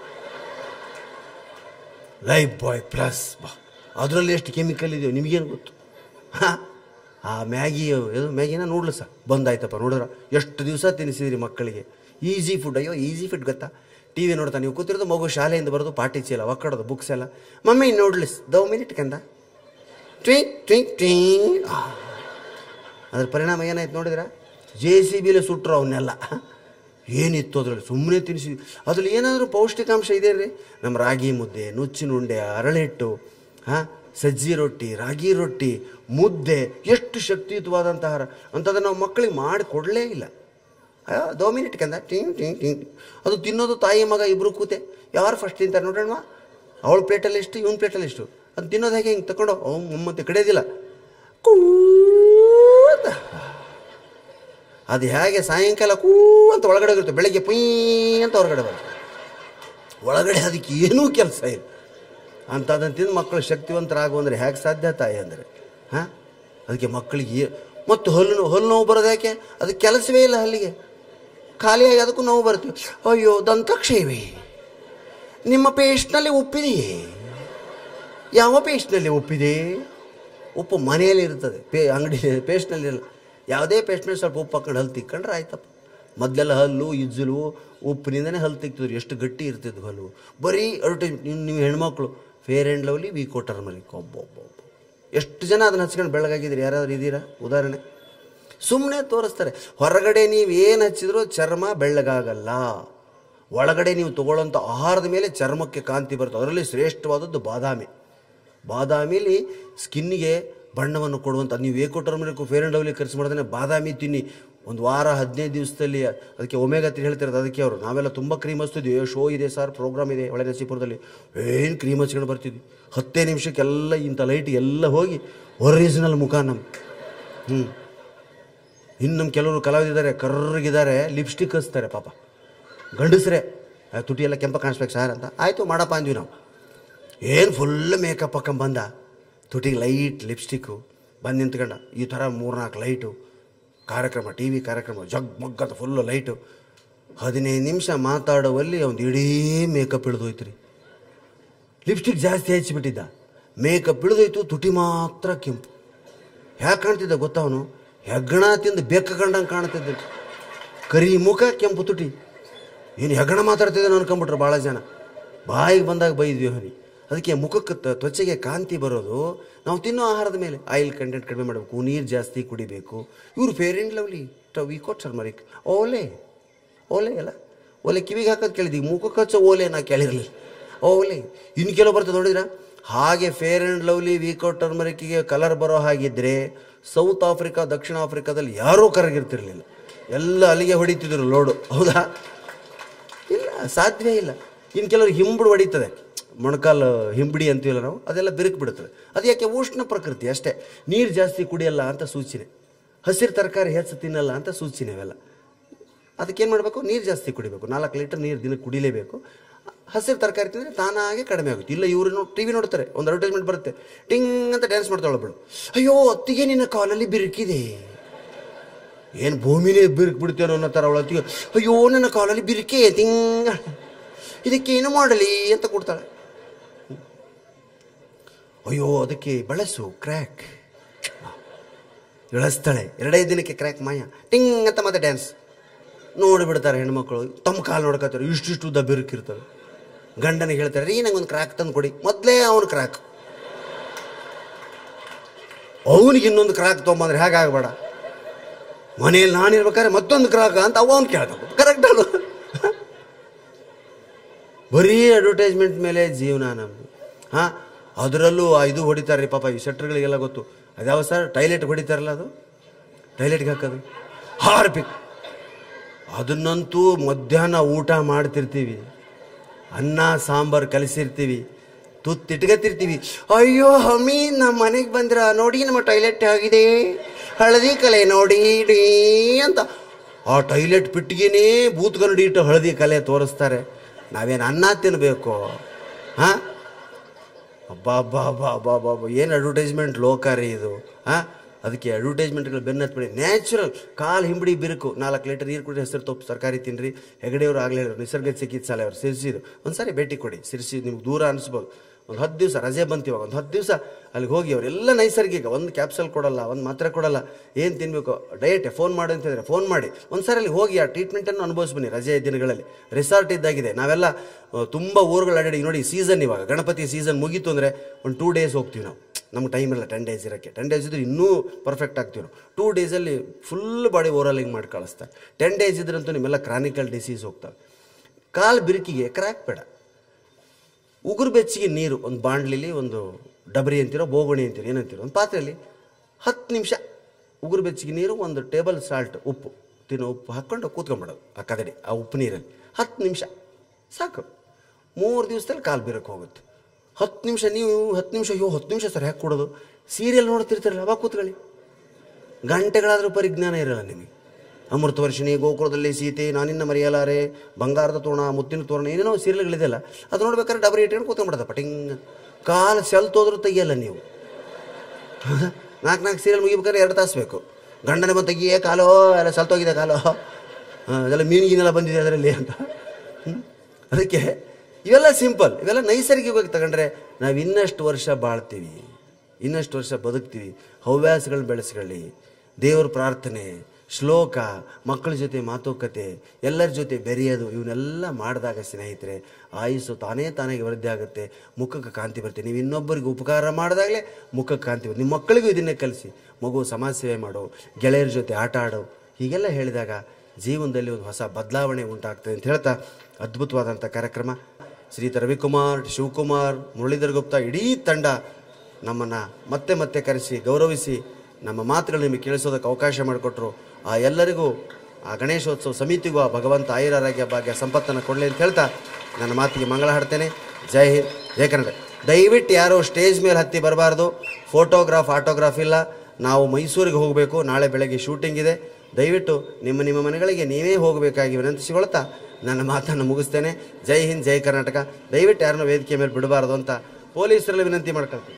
ಲೈಫ್ ಬಾಯ್ ಪ್ಲಸ್ ಬಾ ಅದರಲ್ಲಿ ಎಷ್ಟು ಕೆಮಿಕಲ್ ಇದೆಯೋ ನಿಮಗೇನು ಗೊತ್ತು ಹಾಂ ಆ ಮ್ಯಾಗಿ ಇದು ಮ್ಯಾಗಿನ ನೂಡ್ಲ್ಸ ಬಂದಾಯ್ತಪ್ಪ ನೋಡಿದ್ರ ಎಷ್ಟು ದಿವಸ ತಿನ್ನಿಸಿದ್ರಿ ಮಕ್ಕಳಿಗೆ ಈಸಿ ಫುಡ್ ಅಯ್ಯೋ ಈಸಿ ಫುಡ್ ಗೊತ್ತಾ ಟಿ ವಿ ನೋಡ್ತಾ ನೀವು ಕೂತಿರೋದು ಮಗು ಶಾಲೆಯಿಂದ ಬರೋದು ಪಾಟಿ ಚೀಲ ಒಕ್ಕಡೋದು ಬುಕ್ಸ್ ಎಲ್ಲ ಮಮ್ಮಿ ನೋಡ್ಲಿಸ್ ದವ್ ಮಿನಿಟ್ ಕಂದ ಟ್ವಿಂಕ್ ಟ್ವಿಂಕ್ ಟ್ವಿಂಕ್ ಅದ್ರ ಪರಿಣಾಮ ಏನಾಯ್ತು ನೋಡಿದ್ರ ಜೆ ಸಿ ಬಿಲೆ ಸುಟ್ರು ಅವನ್ನೆಲ್ಲ ಏನಿತ್ತು ಅದರಲ್ಲಿ ಸುಮ್ಮನೆ ತಿನ್ನಿಸಿ ಅದ್ರಲ್ಲಿ ಏನಾದರೂ ಪೌಷ್ಟಿಕಾಂಶ ಇದೆ ರೀ ನಮ್ಮ ರಾಗಿ ಮುದ್ದೆ ನುಚ್ಚಿನ ಉಂಡೆ ಅರಳಿಟ್ಟು ಹಾಂ ಸಜ್ಜಿ ರೊಟ್ಟಿ ರಾಗಿ ರೊಟ್ಟಿ ಮುದ್ದೆ ಎಷ್ಟು ಶಕ್ತಿಯುತವಾದಂಥ ಆಹಾರ ಅಂಥದ್ದನ್ನು ನಾವು ಮಕ್ಕಳಿಗೆ ಮಾಡಿ ಕೊಡಲೇ ಇಲ್ಲ ಅಯ್ಯೋ ದೋ ಮಿನಿಟ್ ಕಂದ ಟಿಂಗ್ ಟಿಂಗ್ ಟಿಂಗ್ ಅದು ತಿನ್ನೋದು ತಾಯಿ ಮಗ ಇಬ್ಬರು ಕೂತೆ ಯಾರು ಫಸ್ಟ್ ತಿಂತಾರೆ ನೋಡೋಣ ಅವಳ ಪ್ಲೇಟಲ್ಲಿ ಎಷ್ಟು ಇವನ ಪ್ಲೇಟಲ್ಲಿ ಎಷ್ಟು ಅದು ತಿನ್ನೋದು ಹೇಗೆ ಹಿಂಗೆ ತಗೊಂಡು ಅವ್ನು ಮತ್ತೆ ಕಡಿಯೋದಿಲ್ಲ ಕೂತ ಅದು ಹೇಗೆ ಸಾಯಂಕಾಲ ಕೂ ಅಂತ ಒಳಗಡೆ ಇರುತ್ತೆ ಬೆಳಗ್ಗೆ ಪುಯ್ ಅಂತ ಹೊರಗಡೆ ಬರುತ್ತೆ ಒಳಗಡೆ ಅದಕ್ಕೆ ಏನೂ ಕೆಲಸ ಇಲ್ಲ ಅಂಥದ್ದನ್ನು ತಿಂದು ಮಕ್ಕಳು ಶಕ್ತಿವಂತರಾಗು ಅಂದರೆ ಹೇಗೆ ಸಾಧ್ಯ ತಾಯಿ ಅಂದರೆ ಹಾಂ ಅದಕ್ಕೆ ಮಕ್ಕಳಿಗೆ ಏ- ಮತ್ತು ಹಲ್ಲು ನೋವು ಹಲ್ಲು ನೋವು ಬರೋದು ಯಾಕೆ ಅದಕ್ಕೆ ಕೆಲಸವೇ ಇಲ್ಲ ಹಲ್ಲಿಗೆ ಖಾಲಿಯಾಗಿ ಅದಕ್ಕೂ ನೋವು ಬರ್ತೀವಿ ಅಯ್ಯೋ ದಂತಕ್ಷೇವಿ ನಿಮ್ಮ ಪೇಸ್ಟ್ನಲ್ಲಿ ಉಪ್ಪಿದೆಯೇ ಯಾವ ಪೇಸ್ಟ್ನಲ್ಲಿ ಉಪ್ಪಿದೆ ಉಪ್ಪು ಮನೆಯಲ್ಲಿ ಇರ್ತದೆ ಪೇ ಅಂಗಡಿ ಪೇಸ್ಟ್ನಲ್ಲಿ ಇರಲ್ಲ ಯಾವುದೇ ಪೇಸ್ಟ್ ಮೇಲೆ ಸ್ವಲ್ಪ ಉಪ್ಪು ಹಾಕೊಂಡು ಹಲ್ಲು ತಿಕ್ಕೊಂಡ್ರೆ ಆಯ್ತಪ್ಪ ಮೊದಲೆಲ್ಲ ಹಲ್ಲು ಇಜ್ಜಲು ಉಪ್ಪಿನಿಂದನೇ ಹಲ್ಲು ತಿಕ್ತಿದ್ರು ಎಷ್ಟು ಗಟ್ಟಿ ಇರ್ತಿದ್ವು ಹಲ್ಲು ಬರೀ ಅಡ್ವರ್ಟೈಸ್ ನೀವು ನೀವು ಹೆಣ್ಮಕ್ಳು ಫೇರ್ ಆ್ಯಂಡ್ ಲವ್ಲಿ ವಿ ಕೋಟರ್ ಮಲಿಕ್ ಒಬ್ಬೊಬ್ಬ ಎಷ್ಟು ಜನ ಅದನ್ನ ಹಚ್ಕೊಂಡು ಬೆಳಗಾಗಿದ್ದೀರಿ ಯಾರಾದ್ರೂ ಇದ್ದೀರಾ ಉದಾಹರಣೆ ಸುಮ್ಮನೆ ತೋರಿಸ್ತಾರೆ ಹೊರಗಡೆ ನೀವು ಏನು ಹಚ್ಚಿದ್ರೂ ಚರ್ಮ ಬೆಳ್ಳಗಾಗಲ್ಲ ಒಳಗಡೆ ನೀವು ತಗೊಳ್ಳೋಂಥ ಆಹಾರದ ಮೇಲೆ ಚರ್ಮಕ್ಕೆ ಕಾಂತಿ ಬರುತ್ತೆ ಅದರಲ್ಲಿ ಶ್ರೇಷ್ಠವಾದದ್ದು ಬಾದಾಮಿ ಬಾದಾಮಿಲಿ ಸ್ಕಿನ್ನಿಗೆ ಬಣ್ಣವನ್ನು ಕೊಡುವಂಥ ನೀವು ಏಕೋ ಟರ್ಮರಿಕ್ ಫೇರ್ ಆ್ಯಂಡ್ ಲವ್ಲಿ ಖರ್ಚು ಮಾಡಿದ್ರೆ ಬಾದಾಮಿ ತಿನ್ನಿ ಒಂದು ವಾರ ಹದಿನೈದು ದಿವಸದಲ್ಲಿ ಅದಕ್ಕೆ ಒಮೆಗಾ ತ್ರೀ ಹೇಳ್ತಿರೋದು ಅದಕ್ಕೆ ಅವರು ನಾವೆಲ್ಲ ತುಂಬ ಕ್ರೀಮ್ ಹಚ್ತಿದ್ವಿ ಶೋ ಇದೆ ಸರ್ ಪ್ರೋಗ್ರಾಮ್ ಇದೆ ಒಳ್ಳೆ ನಸೀಪುರದಲ್ಲಿ ಏನು ಕ್ರೀಮ್ ಹಚ್ಕೊಂಡು ಬರ್ತಿದ್ವಿ ಹತ್ತೇ ನಿಮಿಷಕ್ಕೆಲ್ಲ ಇಂಥ ಲೈಟ್ ಎಲ್ಲ ಹೋಗಿ ಒರಿಜಿನಲ್ ಮುಖ ನಮ್ಮ ಹ್ಞೂ ಇನ್ನು ನಮ್ಮ ಕೆಲವರು ಕಲಾವಿದಿದ್ದಾರೆ ಕರ್ರಗಿದ್ದಾರೆ ಲಿಪ್ಸ್ಟಿಕ್ ಹಚ್ತಾರೆ ಪಾಪ ಗಂಡಸ್ರೆ ಆ, ತುಟಿ ಎಲ್ಲ ಕೆಂಪ ಕಾಣಿಸ್ಬೇಕು ಸರ್ ಅಂತ ಆಯಿತು ಮಾಡಪ್ಪ ಅಂದ್ವಿ ನಾವು ಏನು ಫುಲ್ ಮೇಕಪ್ ಹಾಕೊಂಡ್ ಬಂದ ತುಟಿಗೆ ಲೈಟ್ ಲಿಪ್ಸ್ಟಿಕ್ಕು ಬಂದು ನಿಂತ್ಕೊಂಡ ಈ ಥರ ಮೂರ್ನಾಲ್ಕು ಲೈಟು ಕಾರ್ಯಕ್ರಮ ಟಿ ವಿ ಕಾರ್ಯಕ್ರಮ ಜಗ್ ಮಗ್ಗದ ಫುಲ್ಲು ಲೈಟು ಹದಿನೈದು ನಿಮಿಷ ಮಾತಾಡುವಲ್ಲಿ ಒಂದು ಇಡೀ ಮೇಕಪ್ ಇಳಿದೋಯ್ತು ರೀ ಲಿಪ್ಸ್ಟಿಕ್ ಜಾಸ್ತಿ ಹಚ್ಚಿಬಿಟ್ಟಿದ್ದ ಮೇಕಪ್ ಇಳಿದೋಯ್ತು ತುಟಿ ಮಾತ್ರ ಕೆಂಪು ಯಾಕೆ ಕಾಣ್ತಿದ್ದ ಗೊತ್ತವನು ಹೆಗ್ಗಣ ತಿಂದು ಬೆಕ್ಕ ಕಂಡಂಗೆ ಕಾಣ್ತಿದ್ದ ಕರಿ ಮುಖ ಕೆಂಪು ತುಟಿ ಏನು ಹೆಗ್ಗಣ ಮಾತಾಡ್ತಿದ್ದಾನೆ ಅನ್ಕೊಂಬಿಟ್ರು ಭಾಳ ಜನ ಬಾಯಿಗೆ ಬಂದಾಗ ಬೈದ್ವಿ ಹನಿ ಅದಕ್ಕೆ ಮುಖಕ್ಕೆ ತ- ತ್ವಚೆಗೆ ಕಾಂತಿ ಬರೋದು ನಾವು ತಿನ್ನೋ ಆಹಾರದ ಮೇಲೆ ಆಯಿಲ್ ಕಂಟೆಂಟ್ ಕಡಿಮೆ ಮಾಡಬೇಕು ನೀರು ಜಾಸ್ತಿ ಕುಡಿಬೇಕು ಇವರು fair and lovely Vicco turmeric ಓಲೆ ಓಲೆ ಅಲ್ಲ ಓಲೆ ಕಿವಿಗೆ ಹಾಕೋದು ಕೇಳಿದ್ವಿ ಮುಖಕ್ಕೆ ಹಚ್ಚೋ ಓಲೆ ನಾ ಕೇಳಿರಲಿಲ್ಲ ಓಲೆ ಇನ್ನು ಕೆಲವು ಬರ್ತದೆ ನೋಡಿದ್ರ ಹಾಗೆ ಫೇರ್ ಆ್ಯಂಡ್ ಲವ್ಲಿ ವಿಕೋ ಟರ್ಮರಿಕ್ಕಿಗೆ ಕಲರ್ ಬರೋ ಹಾಗಿದ್ರೆ ಸೌತ್ ಆಫ್ರಿಕಾ ದಕ್ಷಿಣ ಆಫ್ರಿಕಾದಲ್ಲಿ ಯಾರೂ ಕರಗಿರ್ತಿರ್ಲಿಲ್ಲ ಎಲ್ಲ ಅಲ್ಲಿಗೆ ಹೊಡಿತಿದ್ರು ಲೋಡು ಹೌದಾ ಇಲ್ಲ ಸಾಧ್ಯವೇ ಇಲ್ಲ ಇನ್ನು ಕೆಲವರು ಹಿಂಬುಡು ಹೊಡಿತದೆ ಮೊಣಕಾಲು ಹಿಂಬಡಿ ಅಂತೀವಲ್ಲ ನಾವು ಅದೆಲ್ಲ ಬಿರುಕು ಬಿಡುತ್ತದೆ ಅದು ಯಾಕೆ ಉಷ್ಣ ಪ್ರಕೃತಿ ಅಷ್ಟೇ ನೀರು ಜಾಸ್ತಿ ಕುಡಿಯಲ್ಲ ಅಂತ ಸೂಚನೆ ಹಸಿರು ತರಕಾರಿ ಹೆಚ್ಚು ತಿನ್ನಲ್ಲ ಅಂತ ಸೂಚನೆ ಅವೆಲ್ಲ ಅದಕ್ಕೇನು ಮಾಡಬೇಕು ನೀರು ಜಾಸ್ತಿ ಕುಡಿಬೇಕು ನಾಲ್ಕು ಲೀಟರ್ ನೀರು ದಿನಕ್ಕೆ ಕುಡಿಲೇಬೇಕು ಹಸಿರು ತರಕಾರಿ ತಿಂದರೆ ತಾನಾಗೆ ಕಡಿಮೆ ಆಗುತ್ತೆ ಇಲ್ಲ ಇವರು ಟಿ ವಿ ನೋಡ್ತಾರೆ ಒಂದು ಅಡ್ವರ್ಟೈಸ್ಮೆಂಟ್ ಬರುತ್ತೆ ಟಿಂಗ್ ಅಂತ ಡ್ಯಾನ್ಸ್ ಮಾಡ್ತಾಳೆ ಒಬ್ಬಳು ಅಯ್ಯೋ ಅತ್ತಿಗೆ ನಿನ್ನ ಕಾಲಲ್ಲಿ ಬಿರುಕಿದೆ ಏನು ಭೂಮಿನೇ ಬಿರುಕು ಬಿಡ್ತೇನೋ ಅನ್ನೋ ಥರ ಅವಳ ಅತ್ತಿಗೆ ಅಯ್ಯೋ ನನ್ನ ಕಾಲಲ್ಲಿ ಬಿರುಕೆ ತಿಂಗ ಇದಕ್ಕೇನು ಮಾಡಲಿ ಅಂತ ಕೊಡ್ತಾಳೆ ಅಯ್ಯೋ ಅದಕ್ಕೆ ಬಳಸು ಕ್ರ್ಯಾಕ್ ಇಳಿಸ್ತಾಳೆ ಎರಡೇ ದಿನಕ್ಕೆ ಕ್ರ್ಯಾಕ್ ಮಾಯ ಟಿಂಗ್ ಅಂತ ಮತ್ತೆ ಡ್ಯಾನ್ಸ್ ನೋಡಿಬಿಡ್ತಾರೆ ಹೆಣ್ಮಕ್ಳು ತಮ್ಮ ಕಾಲು ನೋಡ್ಕೊತಾರೆ ಇಷ್ಟಿಷ್ಟು ಉದ್ದ ಬಿರುಕಿರ್ತವೆ ಗಂಡನಿಗೆ ಹೇಳ್ತಾರೆ ರೀ ನಂಗೆ ಒಂದು ಕ್ರಾಕ್ ತಂದು ಕೊಡಿ ಮೊದಲೇ ಅವನು ಕ್ರಾಕ್ ಅವನಿಗೆ ಇನ್ನೊಂದು ಕ್ರಾಕ್ ತೊಗೊಂಬಂದ್ರೆ ಹೇಗಾಗಬೇಡ ಮನೇಲಿ ನಾನು ಇರ್ಬೇಕಾದ್ರೆ ಮತ್ತೊಂದು ಕ್ರಾಕ್ ಅಂತ ಅವ ಅವ್ನು ಕೇಳ್ತಾವ ಕರೆಕ್ಟ್ ಅದು ಬರೀ ಅಡ್ವರ್ಟೈಸ್ಮೆಂಟ್ ಮೇಲೆ ಜೀವನ ನಮ್ಮದು ಹಾಂ ಅದರಲ್ಲೂ ಆ ಇದು ಹೊಡಿತಾರೆ ರೀ ಪಾಪ ಈ ಶೆಟ್ರ್ಗಳಿಗೆಲ್ಲ ಗೊತ್ತು ಅದ್ಯಾವ ಸರ್ ಟೈಲೆಟ್ ಹೊಡಿತಾರಲ್ಲ ಅದು ಟೈಲೆಟ್ಗೆ ಹಾಕೋದು ಹಾರ್ಪಿಕ್ ಅದನ್ನಂತೂ ಮಧ್ಯಾಹ್ನ ಊಟ ಮಾಡ್ತಿರ್ತೀವಿ ಅನ್ನ ಸಾಂಬಾರು ಕಲಿಸಿರ್ತೀವಿ ತುತ್ತಿಟ್ಕತಿರ್ತೀವಿ ಅಯ್ಯೋ ಹಮ್ಮಿ ನಮ್ಮ ಮನೆಗೆ ಬಂದ್ರ ನೋಡಿ ನಮ್ಮ ಟಾಯ್ಲೆಟ್ ಆಗಿದೆ ಹಳದಿ ಕಲೆ ನೋಡಿ ಡೀ ಅಂತ ಆ ಟಾಯ್ಲೆಟ್ ಪಿಟ್ಟಿಗೆನೇ ಬೂತ್ಗಂಡು ಇಟ್ಟು ಹಳದಿ ಕಲೆ ತೋರಿಸ್ತಾರೆ ನಾವೇನು ಅನ್ನ ತಿನ್ನಬೇಕು ಹಾಂ ಅಬ್ಬಾ ಅಬ್ಬಾ ಅಬ್ಬಾ ಅಬ್ಬಾ ಅಬ್ಬಾ ಅಬ್ಬಾ ಏನು ಅಡ್ವರ್ಟೈಸ್ಮೆಂಟ್ ಲೋಕ ರೀ ಇದು ಹಾಂ ಅದಕ್ಕೆ ಅಡ್ವರ್ಟೈಸ್ಮೆಂಟ್ಗಳು ಬೆನ್ನ ಹತ್ಬಿಡಿ ನ್ಯಾಚುರಲ್ ಕಾಲು ಹಿಂಬಡಿ ಬಿರುಕು ನಾಲ್ಕು ಲೀಟರ್ ನೀರು ಕುಡಿ ಹೆಸರು ತಪ್ಪು ಸರ್ಕಾರಿ ತಿನ್ನಿರಿ ಹೆಗಡೆಯವರು ಆಗಲೇ ಹೇಳಿದ್ರು ನಿಸರ್ಗ ಚಿಕಿತ್ಸಾಲಯ ಅವರು ಸಿರ್ಸಿದು ಒಂದು ಸಾರಿ ಭೇಟಿ ಕೊಡಿ ಸಿರ್ಸಿ ನಿಮ್ಗೆ ದೂರ ಅನಿಸ್ಬೋದು ಒಂದು ಹತ್ತು ದಿವಸ ರಜೆ ಬಂತೀವಾಗ ಒಂದು ಹತ್ತು ದಿವಸ ಅಲ್ಲಿಗೆ ಹೋಗಿ ಅವರೆಲ್ಲ ನೈಸರ್ಗಿಕ ಒಂದು ಕ್ಯಾಪ್ಸಲ್ ಕೊಡಲ್ಲ ಒಂದು ಮಾತ್ರೆ ಕೊಡಲ್ಲ ಏನು ತಿನ್ನಬೇಕು ಡಯಟೆ ಫೋನ್ ಮಾಡಿ ಅಂತ ಹೇಳಿದ್ರೆ ಫೋನ್ ಮಾಡಿ ಒಂದು ಸಾರಿ ಅಲ್ಲಿ ಹೋಗಿ ಆ ಟ್ರೀಟ್ಮೆಂಟನ್ನು ಅನುಭವಿಸ್ ಬನ್ನಿ ರಜೆ ದಿನಗಳಲ್ಲಿ ರಿಸಾರ್ಟ್ ಇದ್ದಾಗಿದೆ ನಾವೆಲ್ಲ ತುಂಬ ಊರುಗಳು ಅಡ್ಡಾಡಿ ನೋಡಿ ಸೀಸನ್ ಇವಾಗ ಗಣಪತಿ ಸೀಸನ್ ಮುಗೀತು ಅಂದರೆ ಒಂದು ಟೂ ಡೇಸ್ ಹೋಗ್ತೀವಿ ನಾವು ನಮ್ಗೆ ಟೈಮ್ ಇಲ್ಲ ಟೆನ್ ಡೇಸ್ ಇರೋಕ್ಕೆ ಟೆನ್ ಡೇಸ್ ಇದ್ರೆ ಇನ್ನೂ ಪರ್ಫೆಕ್ಟ್ ಆಗ್ತೀವಿ ನಾವು ಟೂ ಡೇಸಲ್ಲಿ ಫುಲ್ ಬಾಡಿ ಓವರಾಲಿಂಗ್ ಮಾಡಿ ಕಳಿಸ್ತಾರೆ ಟೆನ್ ಡೇಸ್ ಇದ್ರಂತೂ ನಿಮ್ಮೆಲ್ಲ ಕ್ರಾನಿಕಲ್ ಡಿಸೀಸ್ ಹೋಗ್ತವೆ ಕಾಲು ಬಿರುಕಿಗೆ ಕ್ರ್ಯಾಕ್ ಬೇಡ ಉಗುರು ಬೆಚ್ಚಿಗೆ ನೀರು ಒಂದು ಬಾಂಡ್ಲಿಲಿ ಒಂದು ಡಬರಿ ಅಂತೀರೋ ಬೋಗಣಿ ಅಂತೀರೋ ಏನಂತೀರೋ ಒಂದು ಪಾತ್ರೆಯಲ್ಲಿ ಹತ್ತು ನಿಮಿಷ ಉಗುರು ಬೆಚ್ಚಿಗೆ ನೀರು ಒಂದು ಟೇಬಲ್ ಸಾಲ್ಟ್ ಉಪ್ಪು ತಿನ್ನೋ ಉಪ್ಪು ಹಾಕ್ಕೊಂಡು ಕೂತ್ಕೊಂಡ್ಬಿಡೋದು ಆ ಕದಡಿ ಆ ಉಪ್ಪು ನೀರಲ್ಲಿ ಹತ್ತು ನಿಮಿಷ ಸಾಕು ಮೂರು ದಿವಸದಲ್ಲಿ ಕಾಲು ಬೀರಕ್ಕೆ ಹೋಗುತ್ತೆ ಹತ್ತು ನಿಮಿಷ ನೀವು ಹತ್ತು ನಿಮಿಷ ಅಯ್ಯೋ ಹತ್ತು ನಿಮಿಷ ಸರ್ ಯಾಕೆ ಕೊಡೋದು ಸೀರಿಯಲ್ ನೋಡ್ತಿರ್ತಾರಲ್ಲ ಅವಾಗ ಕೂತ್ಕೊಳ್ಳಿ ಗಂಟೆಗಳಾದರೂ ಪರಿಜ್ಞಾನ ಇರಲ್ಲ ನಿಮಗೆ ಅಮೃತ ವರ್ಷಿಣಿ ಗೋಕುಲದಲ್ಲಿ ಸೀತೆ ನಾನಿನ್ನ ಮರೆಯಲಾರೆ ಬಂಗಾರದ ತೋರಣ ಮುತ್ತಿನ ತೋರಣ ಏನೇನೋ ಸೀರಿಯಲ್ಗಳಿದೆಯಲ್ಲ ಅದು ನೋಡ್ಬೇಕಾದ್ರೆ ಡಬರಿ ಇಟ್ಕೊಂಡು ಕೂತ್ಕೊಂಡ್ಬಿಡದ ಪಟಿಂಗ್ ಕಾಲು ಸೆಲ್ತೋದ್ರೂ ತೆಗಿಯಲ್ಲ ನೀವು ನಾಲ್ಕು ನಾಲ್ಕು ಸೀರಿಯಲ್ ಮುಗಿಬೇಕಾದ್ರೆ ಎರಡು ತಾಸು ಬೇಕು ಗಂಡನ ಬಂದು ತೆಗಿಯೇ ಕಾಲೋ ಎಲ್ಲ ಸಲ್ತೋಗಿದೆ ಕಾಲೋ ಹಾಂ ಅದೆಲ್ಲ ಮೀನಿಗಿನೆಲ್ಲ ಬಂದಿದೆ ಅದರಲ್ಲಿ ಅಂತ ಹ್ಮ್? ಅದಕ್ಕೆ ಇವೆಲ್ಲ ಸಿಂಪಲ್ ಇವೆಲ್ಲ ನೈಸರ್ಗಿಕವಾಗಿ ತಗೊಂಡ್ರೆ ನಾವು ಇನ್ನಷ್ಟು ವರ್ಷ ಬಾಳ್ತೀವಿ ಇನ್ನಷ್ಟು ವರ್ಷ ಬದುಕ್ತೀವಿ ಹವ್ಯಾಸಗಳನ್ನ ಬೆಳೆಸ್ಕೊಳ್ಳಿ ದೇವ್ರ ಪ್ರಾರ್ಥನೆ ಶ್ಲೋಕ ಮಕ್ಕಳ ಜೊತೆ ಮಾತುಕತೆ ಎಲ್ಲರ ಜೊತೆ ಬೆರೆಯೋದು ಇವನ್ನೆಲ್ಲ ಮಾಡಿದಾಗ ಸ್ನೇಹಿತರೆ ಆಯುಸ್ಸು ತಾನೇ ತಾನೇ ವೃದ್ಧಿ ಆಗುತ್ತೆ ಮುಖಕ್ಕೆ ಕಾಂತಿ ಬರುತ್ತೆ ನೀವು ಇನ್ನೊಬ್ಬರಿಗೆ ಉಪಕಾರ ಮಾಡಿದಾಗಲೇ ಮುಖಕ್ಕೆ ಕಾಂತಿ ಬರುತ್ತೆ ನಿಮ್ಮ ಮಕ್ಕಳಿಗೂ ಇದನ್ನೇ ಕಲಿಸಿ ಮಗು ಸಮಾಜ ಸೇವೆ ಮಾಡೋ ಗೆಳೆಯರ ಜೊತೆ ಆಟ ಆಡೋ ಹೀಗೆಲ್ಲ ಹೇಳಿದಾಗ ಜೀವನದಲ್ಲಿ ಒಂದು ಹೊಸ ಬದಲಾವಣೆ ಉಂಟಾಗ್ತದೆ ಅಂತ ಹೇಳ್ತಾ ಅದ್ಭುತವಾದಂಥ ಕಾರ್ಯಕ್ರಮ ಶ್ರೀಯುತ ರವಿಕುಮಾರ್ ಶಿವಕುಮಾರ್ ಮುರಳೀಧರ್ ಗುಪ್ತಾ ಇಡೀ ತಂಡ ನಮ್ಮನ್ನು ಮತ್ತೆ ಮತ್ತೆ ಕರೆಸಿ ಗೌರವಿಸಿ ನಮ್ಮ ಮಾತುಗಳು ನಿಮಗೆ ಕೇಳಿಸೋದಕ್ಕೆ ಅವಕಾಶ ಮಾಡಿಕೊಟ್ರು ಆ ಎಲ್ಲರಿಗೂ ಆ ಗಣೇಶೋತ್ಸವ ಸಮಿತಿಗೂ ಆ ಭಗವಂತ ಆಯುರಾರೋಗ್ಯ ಭಾಗ್ಯ ಸಂಪತ್ತನ್ನು ಕೊಡಲಿ ಅಂತ ಹೇಳ್ತಾ ನನ್ನ ಮಾತಿಗೆ ಮಂಗಳ ಹಾಡ್ತೇನೆ ಜೈ ಹಿಂದ್ ಜೈ ಕನ್ನಡ ದಯವಿಟ್ಟು ಯಾರೋ ಸ್ಟೇಜ್ ಮೇಲೆ ಹತ್ತಿ ಬರಬಾರ್ದು ಫೋಟೋಗ್ರಾಫ್ ಆಟೋಗ್ರಾಫ್ ಇಲ್ಲ ನಾವು ಮೈಸೂರಿಗೆ ಹೋಗಬೇಕು ನಾಳೆ ಬೆಳಗ್ಗೆ ಶೂಟಿಂಗ್ ಇದೆ ದಯವಿಟ್ಟು ನಿಮ್ಮ ನಿಮ್ಮ ಮನೆಗಳಿಗೆ ನೀವೇ ಹೋಗಬೇಕಾಗಿ ವಿನಂತಿಸಿಕೊಳ್ತಾ ನನ್ನ ಮಾತನ್ನು ಮುಗಿಸ್ತೇನೆ ಜೈ ಹಿಂದ್ ಜೈ ಕರ್ನಾಟಕ ದಯವಿಟ್ಟು ಯಾರನ್ನೂ ವೇದಿಕೆ ಮೇಲೆ ಬಿಡಬಾರ್ದು ಅಂತ ಪೊಲೀಸರಲ್ಲಿ ವಿನಂತಿ ಮಾಡ್ಕೊಳ್ತೀನಿ